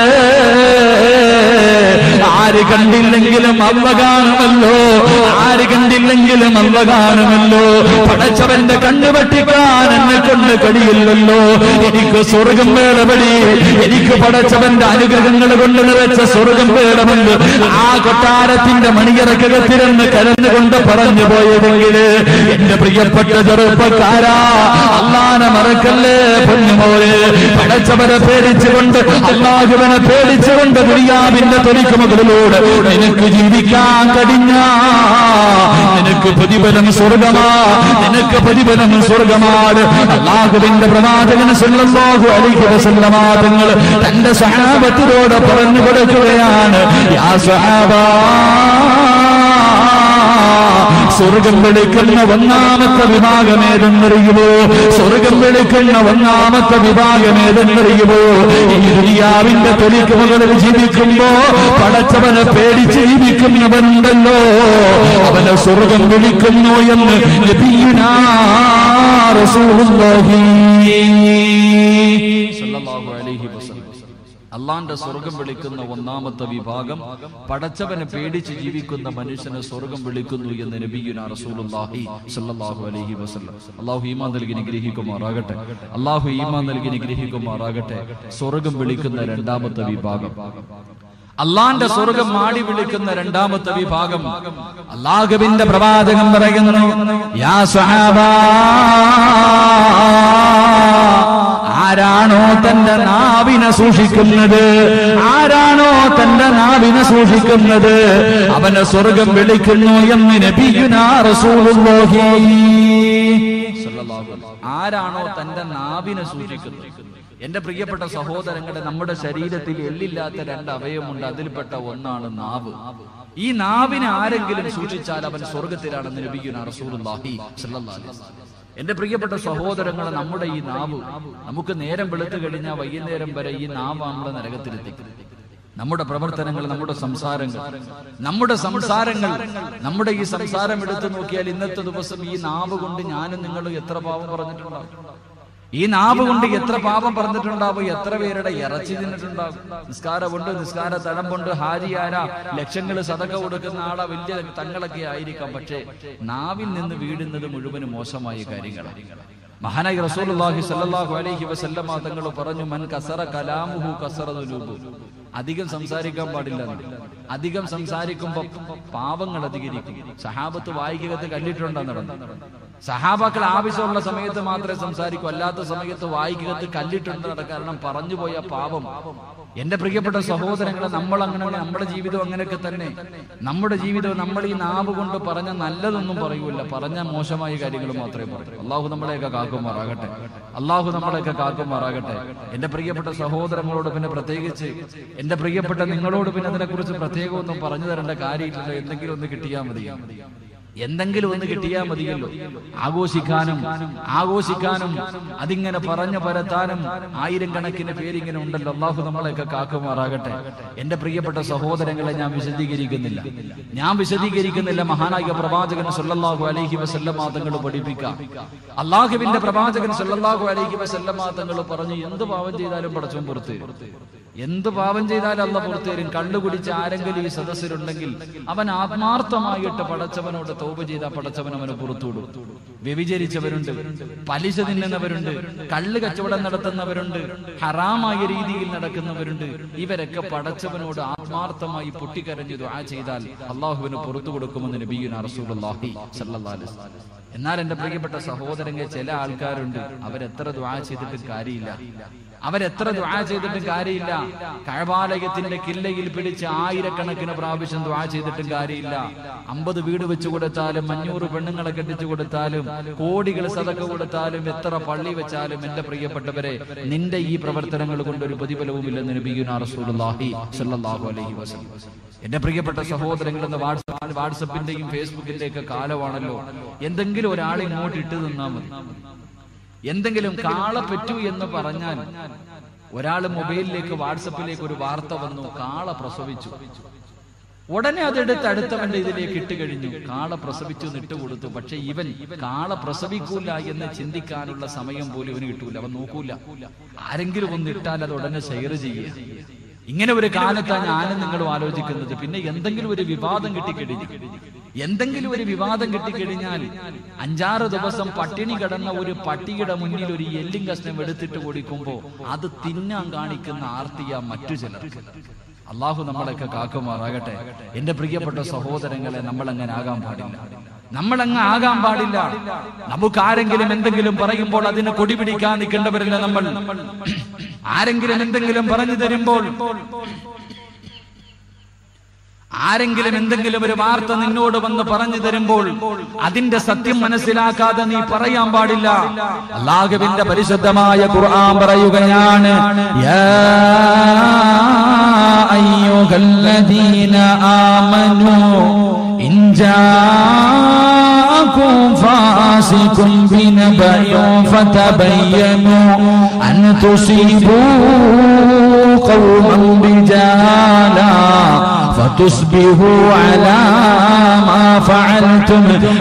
ആര് കണ്ടില്ലെങ്കിലും അവ കാണുമല്ലോ ആര് കണ്ടില്ലെങ്കിലും അവ കാണുമല്ലോ പടച്ചവന്റെ കണ്ണു വെട്ടിക്കാൻ എന്നെ കൊണ്ട് കഴിയില്ലല്ലോ എനിക്ക് സ്വർഗം വേണമടി എനിക്ക് പടച്ചവന്റെ അനുഗ്രഹങ്ങൾ കൊണ്ട് നിറച്ച സ്വർഗം വേണമെന്ന് ആ കൊട്ടാരത്തിന്റെ മണിയറക്കകത്തിരുന്ന് കരഞ്ഞുകൊണ്ട് പറഞ്ഞു പോയതെങ്കില് എന്റെ പ്രിയപ്പെട്ട ചെറുപ്പക്കാരാ അള്ളാനെ മറക്കല്ലേ പൊന്നുമോരെ പടച്ചവനെ പേടിച്ചുകൊണ്ട് അള്ളാഹുവിനെ പേടിച്ചുകൊണ്ട് ദുരിയാവിന്റെ തൊലിക്ക് മുകളിലൂടെ നിനക്ക് ജീവിക്കാൻ കഴിഞ്ഞ നിനക്ക് പ്രതിഫലം സ്വർഗമാ നിനക്ക് പ്രതിഫലം സ്വർഗമാണ് അള്ളാഹുവിന്റെ പ്രവാചകൻ സല്ലല്ലാഹു അലൈഹി വസല്ലമ തങ്ങൾ തന്റെ സഹാബത്തിനോട് പറഞ്ഞു കൊടുക്കുകയാണ് യാ സഹാബാ സ്വർഗം വിളിക്കുന്ന ഒന്നാമത്തെ വിഭാഗം ഏതെന്നറിയുമോ സ്വർഗം വിളിക്കുന്ന ഒന്നാമത്തെ വിഭാഗം ഏതെന്നറിയുമോ ഈ ദുനിയാവിന്റെ തൊലിക്ക് മുകളിൽ ജീവിക്കുമ്പോ പടച്ചവനെ പേടിച്ച് ജീവിക്കുന്നവനുണ്ടല്ലോ അവനെ സ്വർഗം വിളിക്കുന്നു എന്ന് നബിയുനാ റസൂലുള്ളാഹി സല്ലല്ലാഹു അലൈഹി വസല്ലം അള്ളാന്റെ സ്വർഗം വിളിക്കുന്ന ഒന്നാമത്തെ വിഭാഗം പടച്ചവനെ പേടിച്ച് ജീവിക്കുന്ന മനുഷ്യനെ സ്വർഗം വിളിക്കുന്നു എന്ന് നബിയുന റസൂലുള്ളാഹി സല്ലല്ലാഹു അലൈഹി വസല്ലം അള്ളാഹു ഈമാൻ നൽകി നിഗ്രഹിക്കുമാറാകട്ടെ അള്ളാഹു ഈമാൻ നൽകി നിഗ്രഹിക്കുമാറാകട്ടെ സ്വർഗം വിളിക്കുന്ന രണ്ടാമത്തെ വിഭാഗം അള്ളാന്റെ സ്വർഗം മാടി വിളിക്കുന്ന രണ്ടാമത്തെ വിഭാഗം അള്ളാഹുവിന്റെ പ്രവാചകം പറയുന്നു യാ സ്വഹാബാ ആരാണോ തന്റെ നാവിനെ സൂക്ഷിക്കുന്നത് ആരാണോ തന്റെ നാവിനെ സൂക്ഷിക്കുന്നത് അവനെ സ്വർഗം വിളിക്കുന്നു എന്ന് നബിയുനാ റസൂലുള്ളാഹി സല്ലല്ലാഹു അലൈഹി വസല്ലം. ആരാണോ തന്റെ നാവിനെ സൂക്ഷിക്കുന്നത് എന്റെ പ്രിയപ്പെട്ട സഹോദരങ്ങളെ നമ്മുടെ ശരീരത്തിൽ എല്ലില്ലാത്ത രണ്ട് അവയവമുണ്ട് അതിൽപ്പെട്ട ഒന്നാണ് നാവ് ഈ നാവിനെ ആരെങ്കിലും സൂക്ഷിച്ചാൽ അവൻ സ്വർഗത്തിലാണെന്ന് നബിയുന റസൂലുള്ളാഹി സ്വല്ലല്ലാഹു അലൈഹി വസല്ലം. എന്റെ പ്രിയപ്പെട്ട സഹോദരങ്ങളെ നമ്മുടെ ഈ നാവ് നമുക്ക് നേരം വെളുത്തു കഴിഞ്ഞാൽ വൈകുന്നേരം വരെ ഈ നാവ് നമ്മുടെ നരകത്തിലെത്തിക്കും നമ്മുടെ പ്രവർത്തനങ്ങൾ നമ്മുടെ സംസാരങ്ങൾ നമ്മുടെ സംസാരങ്ങൾ നമ്മുടെ ഈ സംസാരം എടുത്തു നോക്കിയാൽ ഇന്നത്തെ ദിവസം ഈ നാവ് കൊണ്ട് ഞാനും നിങ്ങളും എത്ര പാപം പറഞ്ഞിട്ടുണ്ടാവും ഈ നാവ് കൊണ്ട് എത്ര പാപം പറഞ്ഞിട്ടുണ്ടാവും എത്ര പേരുടെ ഇറച്ചി തിന്നിട്ടുണ്ടാവും നിസ്കാരമുണ്ട് നിസ്കാര തഴമ്പുണ്ട് ഹാരിയാര ലക്ഷങ്ങൾ സതക കൊടുക്കുന്ന ആളാ വലിയ തങ്ങളൊക്കെ ആയിരിക്കാം പക്ഷേ നാവിൽ നിന്ന് വീടുന്നത് മുഴുവനും മോശമായ കാര്യങ്ങളാണ് മഹാനായി റസൂലുള്ളാഹി സ്വല്ലല്ലാഹു അലൈഹി വസല്ലമ തങ്ങൾ പറഞ്ഞു മൻ കസറ കലാമുഹു കസറ ദുനൂബു അധികം സംസാരിക്കാൻ പാടില്ല എന്ന്. അധികം സംസാരിക്കുമ്പോ പാവങ്ങൾ അധികരിക്കും സഹാബത്ത് വായിക്കകത്ത് കല്ലിട്ടുണ്ടെന്ന് നടന്നു സഹാബാക്കൾ ആവശ്യമുള്ള സമയത്ത് മാത്രമേ സംസാരിക്കൂ അല്ലാത്ത സമയത്ത് വായിക്കകത്ത് കല്ലിട്ടുണ്ട് നട- കാരണം പറഞ്ഞു പോയ പാപം എന്റെ പ്രിയപ്പെട്ട സഹോദരങ്ങളെ നമ്മൾ അങ്ങനെ നമ്മുടെ ജീവിതം അങ്ങനെയൊക്കെ തന്നെ നമ്മുടെ ജീവിതം നമ്മൾ ഈ നാവ് കൊണ്ട് പറഞ്ഞ നല്ലതൊന്നും പറയൂല പറഞ്ഞ മോശമായ കാര്യങ്ങൾ മാത്രമേ പറയൂ അള്ളാഹു നമ്മളെയൊക്കെ കാക്കുമാറാകട്ടെ അള്ളാഹു നമ്മളെയൊക്കെ കാക്കുമാറാകട്ടെ എന്റെ പ്രിയപ്പെട്ട സഹോദരങ്ങളോട് പിന്നെ പ്രത്യേകിച്ച് എന്റെ പ്രിയപ്പെട്ട നിങ്ങളോട് പിന്നെ അതിനെക്കുറിച്ച് പ്രത്യേകം ഒന്നും പറഞ്ഞു തരേണ്ട കാര്യമില്ലല്ലോ എന്തെങ്കിലും ഒന്ന് കിട്ടിയാൽ മതി എന്തെങ്കിലും ഒന്ന് കിട്ടിയാൽ മതിയല്ലോ ആഘോഷിക്കാനും ആഘോഷിക്കാനും അതിങ്ങനെ പറഞ്ഞു പരത്താനും ആയിരം കണക്കിന് പേരിങ്ങനെ ഉണ്ടല്ലോ അള്ളാഹു നമ്മളെയൊക്കെ കാക്കുമാറാകട്ടെ എന്റെ പ്രിയപ്പെട്ട സഹോദരങ്ങളെ ഞാൻ വിശദീകരിക്കുന്നില്ല ഞാൻ വിശദീകരിക്കുന്നില്ല മഹാനായ പ്രവാചകൻ സല്ലല്ലാഹു അലൈഹി വസല്ലമ തങ്ങൾ പഠിപ്പിക്കാം അള്ളാഹുവിന്റെ പ്രവാചകൻ സല്ലല്ലാഹു അലൈഹി വസല്ലമ തങ്ങൾ പറഞ്ഞു എന്ത് പാവം ചെയ്താലും പടച്ചോൻ പുറത്ത് എന്ത് പാപം ചെയ്താലും അല്ല പുറത്തു തരും കള്ളു കുടിച്ച് ആരെങ്കിലും ഈ സദസ്സിലുണ്ടെങ്കിൽ അവൻ ആത്മാർത്ഥമായിട്ട് പടച്ചവനോട് തോപ ചെയ്ത പടച്ചവൻ അവന് പുറത്തുവിടും വ്യഭിചരിച്ചവരുണ്ട് പലിശ തിന്നുന്നവരുണ്ട് കള്ള് കച്ചവടം നടത്തുന്നവരുണ്ട് ഹറാമായ രീതിയിൽ നടക്കുന്നവരുണ്ട് ഇവരൊക്കെ പടച്ചവനോട് ആത്മാർത്ഥമായി പൊട്ടിക്കരഞ്ഞു ദുആ ചെയ്താൽ അള്ളാഹുവിന് പുറത്തു കൊടുക്കുമെന്ന് നബിയുന റസൂലുള്ളാഹി സല്ലല്ലാഹു അലൈഹി വസല്ലം എന്നാൽ എന്റെ പ്രിയപ്പെട്ട സഹോദരങ്ങൾ ചില ആൾക്കാരുണ്ട് അവരെത്ര ദ്വാ ചെയ്തിട്ടും കാര്യമില്ല അവരെത്ര ദ്വാ ചെയ്തിട്ടും കാര്യമില്ല കഴബാലയത്തിന്റെ കില്ലയിൽ പിടിച്ച് ആയിരക്കണക്കിന് പ്രാവശ്യം ദ്വാ ചെയ്തിട്ടും കാര്യമില്ല അമ്പത് വീട് വെച്ചു കൊടുത്താലും അഞ്ഞൂറ് പെണ്ണുങ്ങളെ കെട്ടിച്ചു കൊടുത്താലും കോടികൾ സതക്ക കൊടുത്താലും എത്ര പള്ളി വെച്ചാലും എന്റെ പ്രിയപ്പെട്ടവരെ നിന്റെ ഈ പ്രവർത്തനങ്ങൾ കൊണ്ട് ഒരു പ്രതിഫലവും ഇല്ലെന്ന് നബിയുന റസൂലുള്ളാഹി സ്വല്ലല്ലാഹു അലൈഹി വസല്ലം എന്റെ പ്രിയപ്പെട്ട സഹോദരങ്ങൾ എന്ന വാട്സപ്പ് വാട്സപ്പിന്റെയും ഫേസ്ബുക്കിന്റെ ഒക്കെ കാലമാണല്ലോ എന്തെങ്കിലും ഒരാൾ ഇങ്ങോട്ട് ഇട്ട് നിന്നാ മതി എന്തെങ്കിലും കാള പറ്റൂ എന്ന് പറഞ്ഞാൽ ഒരാൾ മൊബൈലിലേക്ക് വാട്സപ്പിലേക്ക് ഒരു വാർത്ത വന്നു കാള പ്രസവിച്ചു ഉടനെ അതെടുത്ത് അടുത്തവന്റെ ഇതിലേക്ക് ഇട്ട് കഴിഞ്ഞു കാള പ്രസവിച്ചു എന്ന് ഇട്ട് കൊടുത്തു പക്ഷെ ഇവൻ കാള പ്രസവിക്കൂല എന്ന് ചിന്തിക്കാനുള്ള സമയം പോലും ഇവന് കിട്ടൂല അവൻ നോക്കൂല ആരെങ്കിലും ഒന്ന് ഇട്ടാൽ അത് ഉടനെ ഷെയർ ചെയ്യുക ഇങ്ങനെ ഒരു കാലത്താണ് ഞാനും നിങ്ങളും ആലോചിക്കുന്നത് പിന്നെ എന്തെങ്കിലും ഒരു വിവാദം കിട്ടിക്കഴിഞ്ഞു എന്തെങ്കിലും ഒരു വിവാദം കിട്ടിക്കഴിഞ്ഞാൽ അഞ്ചാറ് ദിവസം പട്ടിണി കിടന്ന ഒരു പട്ടിയുടെ മുന്നിൽ ഒരു എല്ലും കഷ്ണം എടുത്തിട്ട് കൊടുക്കുമ്പോ അത് തിന്നാൻ കാണിക്കുന്ന ആർത്തിയ മറ്റു ചിലർക്ക് അള്ളാഹു നമ്മളൊക്കെ കാക്കുമാറാകട്ടെ എന്റെ പ്രിയപ്പെട്ട സഹോദരങ്ങളെ നമ്മൾ അങ്ങനെ ആകാൻ പാടില്ല നമ്മളങ്ങ് ആകാൻ പാടില്ല നമുക്ക് ആരെങ്കിലും എന്തെങ്കിലും പറയുമ്പോൾ അതിന് കൊടി പിടിക്കാൻ നിൽക്കേണ്ടവരല്ല നമ്മൾ ആരെങ്കിലും എന്തെങ്കിലും പറഞ്ഞു തരുമ്പോൾ ആരെങ്കിലും എന്തെങ്കിലും ഒരു വാർത്ത നിന്നോട് വന്ന് പറഞ്ഞു തരുമ്പോൾ അതിന്റെ സത്യം മനസ്സിലാക്കാതെ നീ പറയാൻ പാടില്ല അള്ളാഹുവിന്റെ പരിശുദ്ധമായ ഖുർആൻ പറയുകയാണ് യാ അയ്യുഹല്ലദീന ആമനൂ ഇൻ ജാഅകും ഫാസിഖും ബിനബഇൻ ഫതബയ്യനൂ അൻ തുസീബൂ ഖൗമൻ ബിജാലാ فتصبحوا على ما فعلتم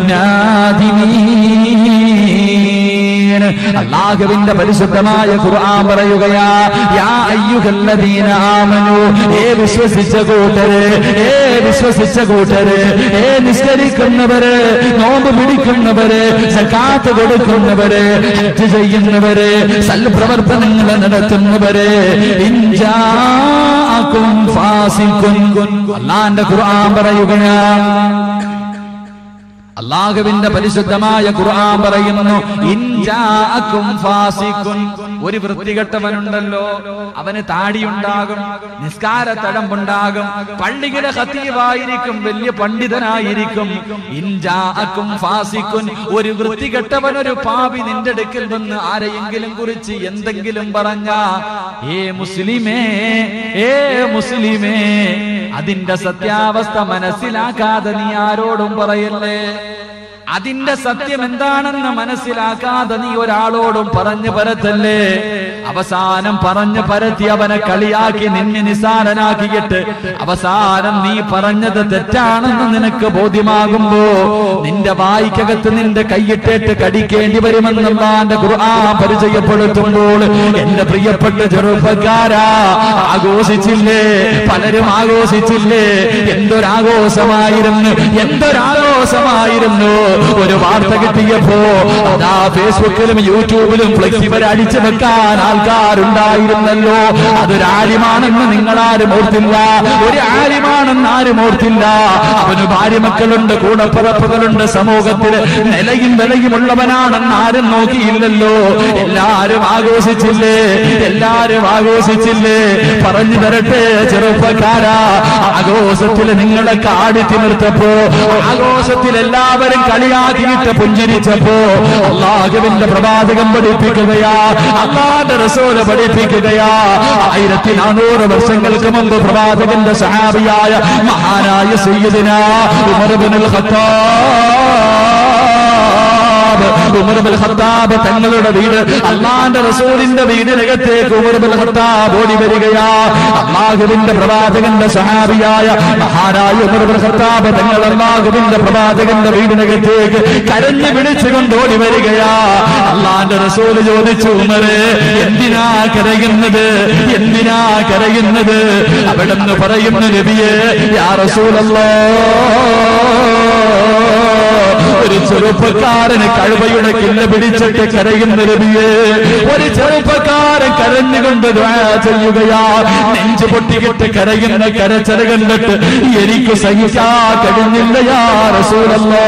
نادمين അള്ളാഹുവിന്റെ പരിശുദ്ധമായ ഖുർആൻ പറയുകയാ യാ അയ്യുഹല്ലദീന ആമനു ഏ വിശ്വസിച്ച കൂട്ടര് ഏ വിശ്വസിച്ച കൂട്ടര് ഏ നിസ്കരിക്കുന്നവര് നോമ്പ് പിടിക്കുന്നവര് സക്കാത്ത് കൊടുക്കുന്നവര് ഹജ്ജ് ചെയ്യുന്നവര് സൽപ്രവർത്തനങ്ങൾ നടത്തുന്നവര് ഇൻജാഅകും ഫാസിഖുൻ അള്ളാന്റെ ഖുർആൻ പറയുകയാണ് അള്ളാഹുവിന്റെ പരിശുദ്ധമായ ഖുർആൻ പറയുന്നു ഇൻജാഅക്കും ഫാസിഖുൻ ഒരു വൃത്തികെട്ടവനുണ്ടല്ലോ അവന് താടിയുണ്ടാകും നിസ്കാര തഴമ്പുണ്ടാകും പള്ളിയിലെ ഖത്തീബായിരിക്കും വലിയ പണ്ഡിതനായിരിക്കും ഇൻജാഅക്കും ഫാസിഖുൻ ഒരു വൃത്തികെട്ടവൻ ഒരു പാപി നിന്റെ അടുക്കൽ വന്ന് ആരെയെങ്കിലും കുറിച്ച് എന്തെങ്കിലും പറഞ്ഞ ഏ മുസ്ലിമേ ഏ മുസ്ലിമേ അതിന്റെ സത്യാവസ്ഥ മനസ്സിലാക്കാതെ നീ ആരോടും പറയല്ലേ അതിന്റെ സത്യം എന്താണെന്ന് മനസ്സിലാക്കാതെ നീ ഒരാളോടും പറഞ്ഞു പരത്തല്ലേ അവസാനം പറഞ്ഞു പരത്തി അവനെ കളിയാക്കി നിന്നെ നിസാരനാക്കിയിട്ട് അവസാനം നീ പറഞ്ഞത് തെറ്റാണെന്ന് നിനക്ക് ബോധ്യമാകുമ്പോ നിന്റെ വായിക്കകത്ത് നിന്റെ കൈയിട്ടേറ്റ് കടിക്കേണ്ടി വരുമെന്നുള്ള എന്റെ ഖുർആൻ പരിചയപ്പെടുത്തുമ്പോൾ എന്റെ പ്രിയപ്പെട്ട ചെറുപ്പക്കാരാ ആഘോഷിച്ചില്ലേ പലരും ആഘോഷിച്ചില്ലേ എന്തൊരാഘോഷമായിരുന്നു എന്തൊരാഘോഷമായിരുന്നു ഒരു വാർത്ത കിട്ടിയപ്പോ അതാ ഫേസ്ബുക്കിലും യൂട്യൂബിലും ഫ്ലെക്സിബിൾ അടിച്ചു വെക്കാൻ ആൾക്കാരുണ്ടായിരുന്നല്ലോ അതൊരു ആര്യമാണെന്ന് നിങ്ങളാരും ഓർത്തില്ല ഒരു ആര്യമാണെന്ന് ആരും ഓർത്തില്ല അവന് ഭാര്യ മക്കളുണ്ട് കൂടപ്പിറപ്പുകളുണ്ട് സമൂഹത്തിൽ നിലയും വിലയുമുള്ളവനാണെന്ന് ആരും നോക്കിയില്ലല്ലോ എല്ലാരും ആഘോഷിച്ചില്ലേ എല്ലാരും ആഘോഷിച്ചില്ലേ പറഞ്ഞു തരട്ടെ ചെറുപ്പക്കാരാ ആഘോഷത്തിൽ നിങ്ങളെ കാടി തിമിർത്തപ്പോ ആഘോഷത്തിൽ എല്ലാവരും കളിയാക്കിയിട്ട് പുഞ്ചിരിച്ചപ്പോ അള്ളാഹുവിന്റെ പ്രവാചകം പഠിപ്പിക്കുകയാ അള്ളാന്റെ റസൂല് പഠിപ്പിക്കുകയാ ആയിരത്തി നാനൂറ് വർഷങ്ങൾക്ക് മുമ്പ് പ്രവാചകന്റെ സഹാബിയായ മഹാനായ സയ്യിദിന ഉമർബിനുൽ ഖത്താബ് ഉമർബുൽ ഖത്താബ് തങ്ങളുടെ വീട് അള്ളാന്റെ റസൂലിന്റെ വീടിനകത്തേക്ക് ഉമർബുൽ ഖത്താബ് ഓടി വരികയാ അള്ളാഹുവിന്റെ പ്രവാചകന്റെ സഹാബിയായ മഹാനായ ഉമർബുൽ ഖത്താബ് തങ്ങൾ അള്ളാഹുവിന്റെ പ്രവാചകന്റെ വീടിനകത്തേക്ക് കരഞ്ഞു വിളിച്ചുകൊണ്ട് ഓടി വരികയാ അള്ളാന്റെ റസൂല് ചോദിച്ചു ഉമരെ എന്തിനാ കരയുന്നത് എന്തിനാ കരയുന്നത് അവിടെ നിന്ന് പറയുന്നു നബിയെ യാ റസൂലല്ലോ ഒരു ചെറുപ്പക്കാരന് കഴുവയുടെ കില്ല പിടിച്ചിട്ട് കരയുന്ന നബിയെ ഒരു ചെറുപ്പക്കാരൻ കരഞ്ഞുകൊണ്ട് ദ്വാ ചെയ്യുകയാ നെഞ്ചു പൊട്ടിക്കിട്ട് കരയുന്ന കരച്ചര കണ്ടിട്ട് എനിക്ക് സഹിക്കാ കഴിഞ്ഞില്ലയാ റസൂലല്ലോ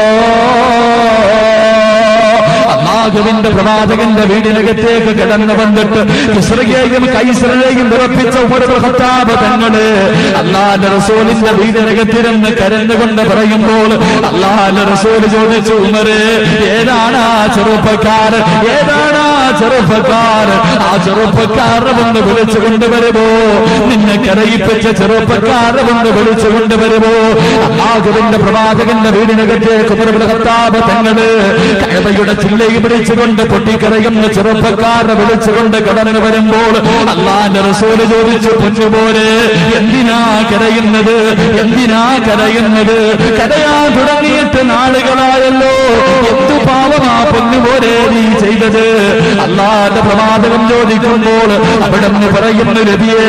അള്ളാഹുവിന്റെ പ്രവാചകന്റെ വീടിനകത്തേക്ക് കിടന്നു വന്നിട്ട് ഇസ്രയേയും കൈസറേയും വിറപ്പിച്ച ഉമറുൽ ഖത്താബ് തങ്ങള് അള്ളാന്റെ റസൂലിന്റെ വീടിനകത്തിരുന്ന് കരഞ്ഞുകൊണ്ട് പറയുമ്പോൾ അള്ളാന്റെ റസൂല് ചോദിച്ചു ഉമറ് ഏതാണ് ആ ചെറുപ്പക്കാരൻ ഏതാണ് ആ ചെറുപ്പക്കാരൻ ആ ചെറുപ്പക്കാരെ ഒന്ന് വിളിച്ചു കൊണ്ടുവരുമോ നിന്നെ കരയിപ്പിച്ച ചെറുപ്പക്കാരെ ഒന്ന് വിളിച്ചു കൊണ്ടുവരുമോ അള്ളാഹുവിന്റെ പ്രവാചകന്റെ വീടിനകത്തേക്ക് ഉമറുൽ ഖത്താബ് തങ്ങള് കഴവയുടെ ചില്ലയിൽ പിടിച്ചുകൊണ്ട് പൊട്ടിക്കരയുന്ന ചെറുപ്പക്കാരെ വിളിച്ചുകൊണ്ട് കടന്നു വരുമ്പോൾ അള്ളാന്റെ റസൂല് ചോദിച്ചു പൊന്നുപോലെ എന്തിനാ കരയുന്നത് എന്തിനാ കരയുന്നത് കരയാൻ തുടങ്ങിയിട്ട് നാളുകളായല്ലോ എന്തു പാവമാ പൊന്നുപോലെ നീ ചെയ്തത് അള്ളാന്റെ പ്രവാചകം ചോദിക്കുമ്പോൾ അവിടെ നിന്ന് പറയുന്നു രവിയേ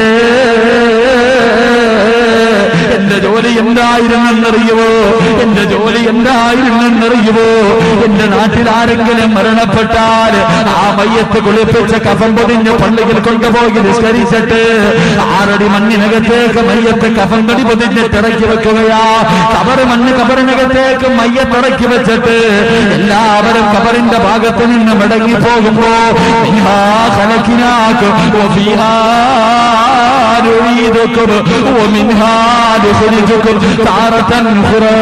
എന്റെ ജോലി എന്തായിരുന്നെന്നറിയുവോ എന്റെ ജോലി എന്തായിരുന്നെന്നറിയുവോ എന്റെ നാട്ടിൽ ആരെങ്കിലും മരണപ്പെട്ടാൽ ആ മയ്യത്ത് കുളിപ്പിച്ച കഫം പൊതിഞ്ഞ് പള്ളിയിൽ കൊണ്ടുപോയി നിസ്കരിച്ചിട്ട് ആറടി മണ്ണിനകത്തേക്ക് മയ്യത്ത് കഫം പൊടി പൊതിഞ്ഞിട്ട് ഇറക്കി വെക്കുകയാ കബറ് മണ്ണ് കബറിനകത്തേക്ക് മയ്യത്ത് ഇറക്കി വെച്ചിട്ട് എല്ലാവരും കബറിന്റെ ഭാഗത്ത് നിന്ന് മടങ്ങി പോകുമ്പോ ഫീഹാ ഖലഖിനാകും വഫീഹാ نعيدكم ومنها نخرجكم تارة أخرى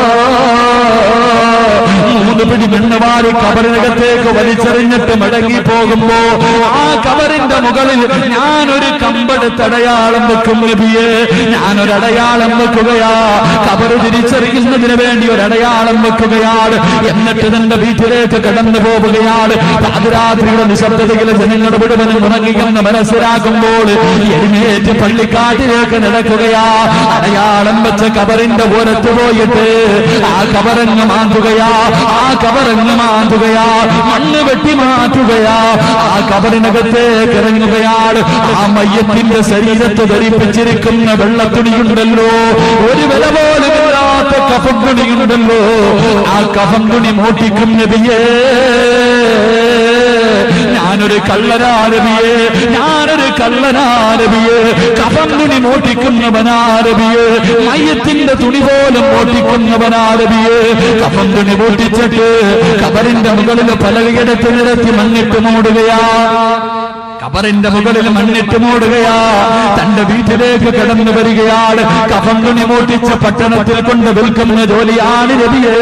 മൂന്ന് പിടി മണ്ണുമാറി കബറിനകത്തേക്ക് വലിച്ചെറിഞ്ഞിട്ട് മടങ്ങി പോകുമ്പോ ആ കബറിന്റെ മുകളിൽ ഞാനൊരു കമ്പെടുത്തടയാളം വെക്കും നബിയെ ഞാനൊരു അടയാളം വെക്കുകയാ കബറ് തിരിച്ചറിയുന്നതിന് വേണ്ടി ഒരു അടയാളം വെക്കുകയാണ് എന്നിട്ട് തന്റെ വീട്ടിലേക്ക് കടന്നു പോവുകയാണ് പാതിരാത്രിയുടെ നിശബ്ദതയിൽ ജനങ്ങളുടെ മുഴുവനും ഉറങ്ങിയെന്ന് മനസ്സിലാക്കുമ്പോൾ എഴുന്നേറ്റ് പള്ളിക്കാട്ടിലേക്ക് നടക്കുകയാ അടയാളം വെച്ച കബറിന്റെ ഓരത്ത് പോയിട്ട് ആ കബറങ്ങ് മാന്തുകയാ ആ കബറങ്ങ് മാന്തുകയാ മണ്ണ് വെട്ടി മാറ്റുകയാ ആ കബറിനകത്തേക്ക് ഇറങ്ങുകയാണ് ആ മയ്യത്തിന്റെ ശരീരത്ത് ധരിപ്പിച്ചിരിക്കുന്ന വെള്ളത്തുണിയുണ്ടല്ലോ ഒരു വില പോലും ഇല്ലാത്ത കഫം തുണിയുണ്ടല്ലോ ആ കഫം തുണി മോട്ടിക്കും നബിയേ ഞാനൊരു കള്ളനാരബിയെ ഞാനൊരു കള്ളനാരബിയെ കഫം തുണി മോട്ടിക്കുന്നവനാരബിയെ മയത്തിന്റെ തുണി പോലും മോട്ടിക്കുന്നവനാരബിയെ കഫം തുണി മോട്ടിച്ചിട്ട് കബറിന്റെ മുകളിൽ പലകിടത്ത് നിരത്തി മണ്ണിട്ട് മൂടുകയാ കബറിന്റെ മുകളിൽ മണ്ണിട്ട് മൂടുകയാ തന്റെ വീട്ടിലേക്ക് കടന്നു വരികയാണ് കഫം തുണി മോട്ടിച്ച പട്ടണത്തിൽ കൊണ്ട് വിൽക്കുന്ന ജോലിയാണ് രവിയേ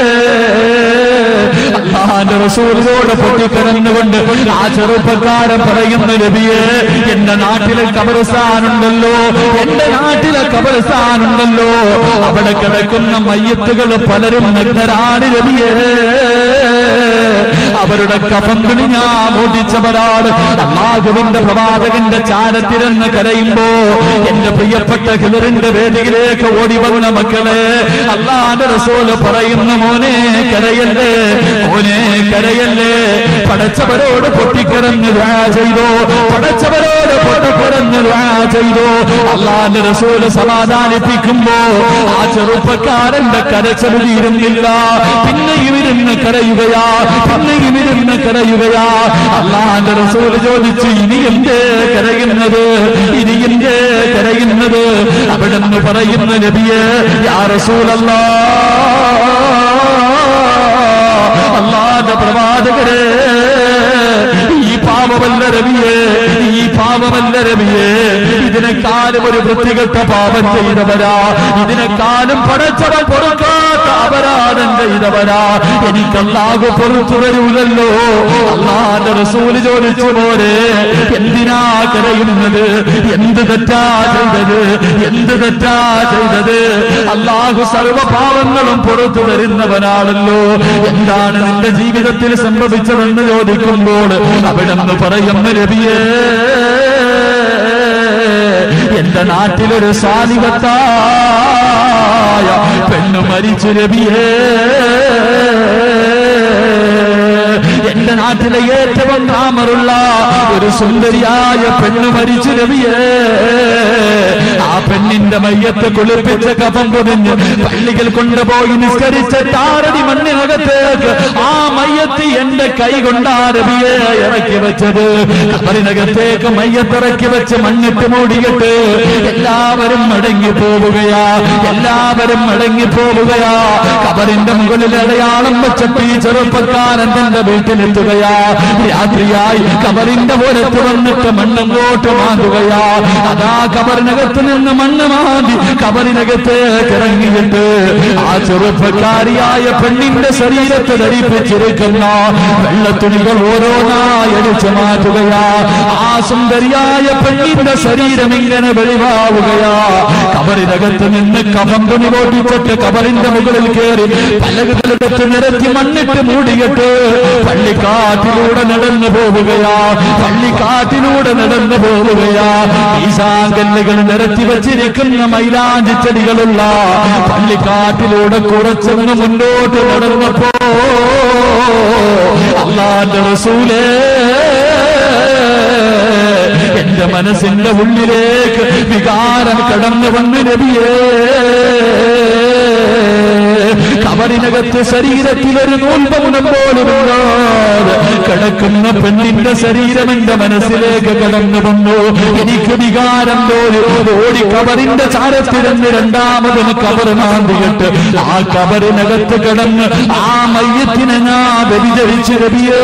അള്ളാന്റെ റസൂലിനോട് പൊട്ടിക്കിടന്നുകൊണ്ട് ആ ചെറുപ്പക്കാരൻ പറയുന്ന നബിയെ എന്റെ നാട്ടിലെ കബർസ്ഥാനുണ്ടല്ലോ എന്റെ നാട്ടിലെ കബർസ്ഥാനുണ്ടല്ലോ അവിടെ കിടക്കുന്ന മയ്യത്തുകൾ പലരും നഗ്നരാണ് നബിയെ അവരുടെ കഫം തുണി ഞാൻ ഓടിച്ചവരാണ് അള്ളാഹുവിന്റെ പ്രവാചകന്റെ ചാരത്തിരുന്ന് കരയുമ്പോ എന്റെ പ്രിയപ്പെട്ട ഹിലറിന്റെ വേദിയിലേക്ക് ഓടി വന്ന മക്കളെ അള്ളാന്റെ റസൂല് പറയുന്ന മോനെ കരയല്ലേ മോനെ കരയല്ലേ പടച്ചവരോട് പൊട്ടിക്കിറന്ന് ദുആ ചെയ്തോ പടച്ചവരോട് പൊട്ടിക്കിറന്ന് ദുആ ചെയ്തോ അള്ളാന്റെ റസൂല് സമാധാനിപ്പിക്കുമ്പോ ആ ചെറുപ്പക്കാരന്റെ കരച്ചൽ തീരുന്നില്ല പിന്നെയും ഇരുന്ന് കരയുകയാ പിന്നെയും ഇരുന്ന് കരയുകയാ അള്ളാന്റെ റസൂല് ചോദിച്ചു ഇനി എന്തേ കരയുന്നത് ഇനി എന്തേ കരയുന്നത് അവിടെ നിന്ന് പറയുന്ന നബിയെ യാ റസൂലല്ലാ അള്ളാന്റെ പ്രവാചകരെ ഈ പാപമല്ല രവിയെ ഈ പാപമല്ല രവിയെ ഇതിനെക്കാളും ഒരു വൃത്തികെട്ട പാപം ചെയ്തവരാ ഇതിനെക്കാളും പടച്ചവൻ പൊറുക്കാത്ത അപരാധം ചെയ്തവരാ എനിക്കല്ലാകു പൊറുത്തു വരൂലല്ലോ അള്ളാന്റെ റസൂല് ചോദിച്ചു പോലെ എന്തിനാ കരയുന്നത് എന്ത് തെറ്റാ ചെയ്തത് എന്ത് തെറ്റാ ചെയ്തത് അള്ളാഹു സർവപാവങ്ങളും പുറത്തു തരുന്നവനാണല്ലോ എന്താണ് നിന്റെ ജീവിതത്തിൽ സംഭവിച്ചതെന്ന് ചോദിക്കുമ്പോൾ അവിടെ നിന്ന് പറയുന്ന രവിയേ എന്റെ നാട്ടിലൊരു സാലികത്തായ പെണ്ണു മരിച്ചു രവിയേ എന്റെ നാട്ടിലെ ഏറ്റവും നാമറുള്ള ഒരു സുന്ദരിയായ പെണ്ണ് മരിച്ചു രവിയേ ആ പെണ്ണിന്റെ മയ്യത്ത് കുളിപ്പിച്ച കഫം പൊതിഞ്ഞ് പള്ളികൾ കൊണ്ടുപോയി നിസ്കരിച്ച താരടി മണ്ണിനകത്തേക്ക് ആ മയ്യത്ത് എന്റെ കൈ കൊണ്ടാ രവിയെ ഇറക്കി വെച്ചത് കബറിനകത്തേക്ക് മയ്യത്തിറക്കി വെച്ച് മണ്ണിട്ട് മൂടിയിട്ട് എല്ലാവരും മടങ്ങി പോവുകയാ എല്ലാവരും മടങ്ങി പോവുകയാ കബറിന്റെ മുകളിൽ അടയാളം വെച്ചിട്ട് ഈ ചെറുപ്പക്കാരൻ തന്റെ വീട്ടിലെത്തുകയാ രാത്രിയായി കബറിന്റെ ഓരത്ത് വന്നിട്ട് മണ്ണങ്ങോട്ട് മാന്തുകയാ അതാ കബറിനകത്ത് നിന്ന് മണ്ണ് മാന്തി കബറിനകത്തേക്ക് ഇറങ്ങിയിട്ട് ആ ചെറുപ്പക്കാരിയായ പെണ്ണിന്റെ ശരീരത്തെ ധരിപ്പിച്ചിരിക്കുന്ന വെള്ളത്തുണികൾ ഓരോന്നായി അടിച്ചു മാറ്റുകയാ ആ സുന്ദരിയായ പെണ്ണിന്റെ ശരീരം ഇങ്ങനെ വെളിവാവുകയാ കബറിനകത്ത് നിന്ന് കഫം തുണി പൊട്ടിച്ചിട്ട് കബറിന്റെ മുകളിൽ കയറി പലകളെടുത്ത് നിരത്തി മണ്ണിട്ട് മൂടിയിട്ട് പള്ളിക്കാട്ടിലൂടെ നടന്നു പോവുകയാ പള്ളിക്കാട്ടിലൂടെ നടന്നു പോവുകയാ ഈശാങ്കല്ലുകൾ നിരത്തി വച്ചിരിക്കുന്ന മൈലാഞ്ചി ചെടികളുള്ള പള്ളിക്കാട്ടിലൂടെ കുറച്ചൊന്ന് മുന്നോട്ട് നടന്നപ്പോ അള്ളാന്റെ റസൂലേ എന്റെ മനസ്സിന്റെ ഉള്ളിലേക്ക് വികാരം കടന്നു വന്ന് നബിയേ കബറിനകത്ത് ശരീരത്തിൽ ഒരു നൂൽപമുനം പോലും ഇല്ലാതെ കിടക്കുന്ന പെണ്ണിന്റെ ശരീരം എന്റെ മനസ്സിലേക്ക് കടന്നു വന്നു എനിക്ക് വികാരം തോന്നി ഓടി കബറിന്റെ ചാരത്തിരുന്ന് രണ്ടാമതിന് കബർ മാന്തിയിട്ട് ആ കബറിനകത്ത് കിടന്ന് ആ മയ്യത്തിനെ ഞാൻ വ്യഭിചരിച്ച് രവിയേ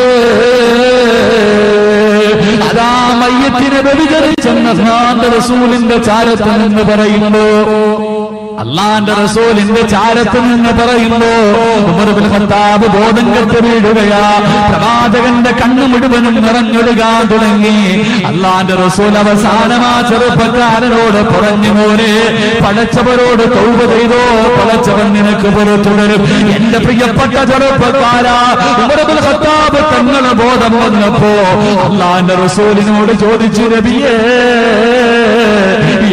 അതാ മയ്യത്തിനെ വ്യഭിചരിച്ചെന്ന ഭ്രാന്ത റസൂലിന്റെ ചാരത്ത് നിന്ന് പറയുമ്പോ അള്ളാന്റെ റസൂലിന്റെ ചാരത്ത് നിന്ന് പറയുമ്പോ ഉമർ ബിൻ ഖത്താബ് ബോധം കെട്ട് വീഴുകയാ പ്രവാചകന്റെ കണ്ണു മുഴുവനും നിറഞ്ഞൊഴുകാൻ തുടങ്ങി അള്ളാന്റെ റസൂൽ അവസാനമാ ചെറുപ്പക്കാരനോട് പറഞ്ഞു മോനെ പടച്ചവരോട് തൗബ ചെയ്തോ പടച്ചവൻ നിനക്ക് പുറത്തുടരും എന്റെ പ്രിയപ്പെട്ട ചെറുപ്പക്കാരാ ഉമർ ബിൻ ഖത്താബ് തങ്ങളെ ബോധം വന്നപ്പോ അള്ളാന്റെ റസൂലിനോട് ചോദിച്ചു നബിയേ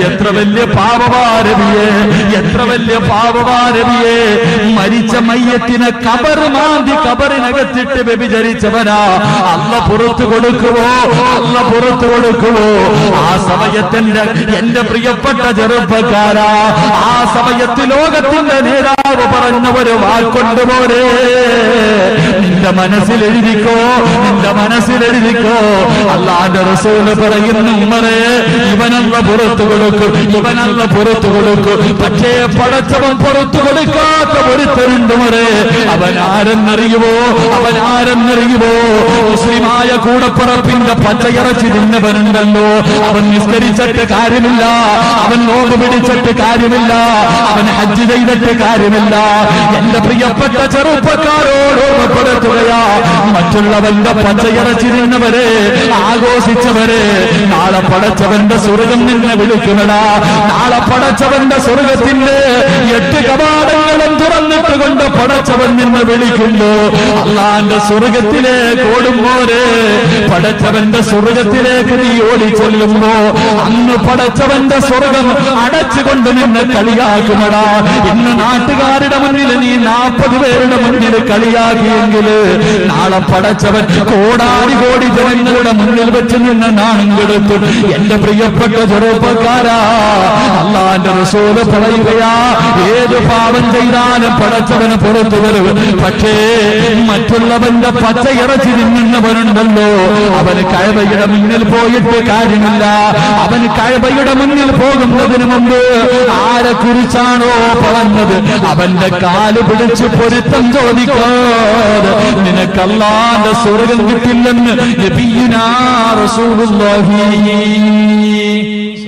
എത്ര വലിയ പാപമാരവിയെ എത്ര വലിയ പാപമാരവിയെ മരിച്ച മയ്യത്തിനെ കബർ മാന്തി കബറിനകത്തിട്ട് വ്യഭിചരിച്ചവനാ അല്ല പുറത്തു കൊടുക്കുവോ അല്ല പുറത്തു കൊടുക്കുവോ ആ സമയത്തിന്റെ എന്റെ പ്രിയപ്പെട്ട ചെറുപ്പക്കാരാ ആ സമയത്ത് ലോകത്തിന്റെ നേതാവ് പറഞ്ഞ ഒരു വാക്കുണ്ട് പോരെ നിന്റെ മനസ്സിൽ എഴുതിക്കോ നിന്റെ മനസ്സിൽ എഴുതിക്കോ അള്ളാന്റെ റസൂല് പറയുന്നു ഉമ്മറെ ഇവനല്ല പുറത്തു കൊടുക്കും ഇവനല്ല പുറത്തു കൊടുക്കും പക്ഷേ പടച്ചവൻ പുറത്തു കൊടുക്കാത്ത ഒരുത്തരുണ്ട് മറെ അവൻ ആരെന്നറിയുവോ അവൻ ആരെന്നറിയുവോ മുസ്ലിമായ കൂടപ്പുറപ്പിന്റെ പച്ചയിറച്ചി തിന്നവനുണ്ടല്ലോ അവൻ നിസ്കരിച്ചിട്ട് കാര്യമില്ല അവൻ നോമ്പ് പിടിച്ചിട്ട് കാര്യമില്ല അവൻ ഹജ്ജ് ചെയ്തിട്ട് കാര്യമില്ല എന്റെ പ്രിയപ്പെട്ട ചെറുപ്പക്കാരോട് ഓർമ്മപ്പെടുത്തുകയാ മറ്റുള്ളവന്റെ പച്ചയിറച്ചി തിന്നവരെ ആഘോഷിച്ചവരെ നാളെ പടച്ചവന്റെ സ്വർഗം നിന്നെ വിളിക്കുമടാ നാളെ പടച്ചവന്റെ സ്വർഗത്തിന്റെ എട്ട് കവാടങ്ങളും തുറന്നിട്ട് കൊണ്ട് പടച്ചവൻ നിന്നെ വിളിക്കുന്നു അള്ളാന്റെ സ്വർഗത്തിലേക്ക് ഓടുമ്പോരെ പടച്ചവന്റെ സ്വർഗത്തിലേക്ക് നീ ഓടി ചെല്ലുമ്പോ അന്ന് പടച്ചവന്റെ സ്വർഗം അടച്ചുകൊണ്ട് നിന്നെ കളിയാക്കുമടാ ഇന്ന് നാട്ടുകാരുടെ മുന്നിൽ നീ നാൽപ്പത് പേരുടെ മുന്നിൽ കളിയാക്കിയെങ്കിൽ നാളെ പടച്ചവൻ കോടാടി കോടി ജനങ്ങളുടെ മുന്നിൽ വെച്ച് നിന്നെ നാണം കെടുത്തു എന്റെ പ്രിയപ്പെട്ട ചെറുപ്പക്കാരാ അള്ളാന്റെ റസൂല് പറയുകയാ ഏത് പാപം ചെയ്താലും പടച്ചവന് പുറത്തു വരും പക്ഷേ മറ്റുള്ളവന്റെ പച്ചയിറച്ചി തിന്നുന്നവനുണ്ടല്ലോ അവന് കഴവയുടെ മുന്നിൽ പോയിട്ട് കാര്യമില്ല അവന് കഴവയുടെ മുന്നിൽ പോകുന്നതിന് മുമ്പ് ആരെ കുറിച്ചാണോ പറഞ്ഞത് അവന്റെ കാല് പിടിച്ച് പൊരുത്തം ചോദിക്കാതെ നിനക്കല്ലാന്റെ സ്വർഗം കിട്ടില്ലെന്ന് നബിയുനാ റസൂലുള്ളാഹി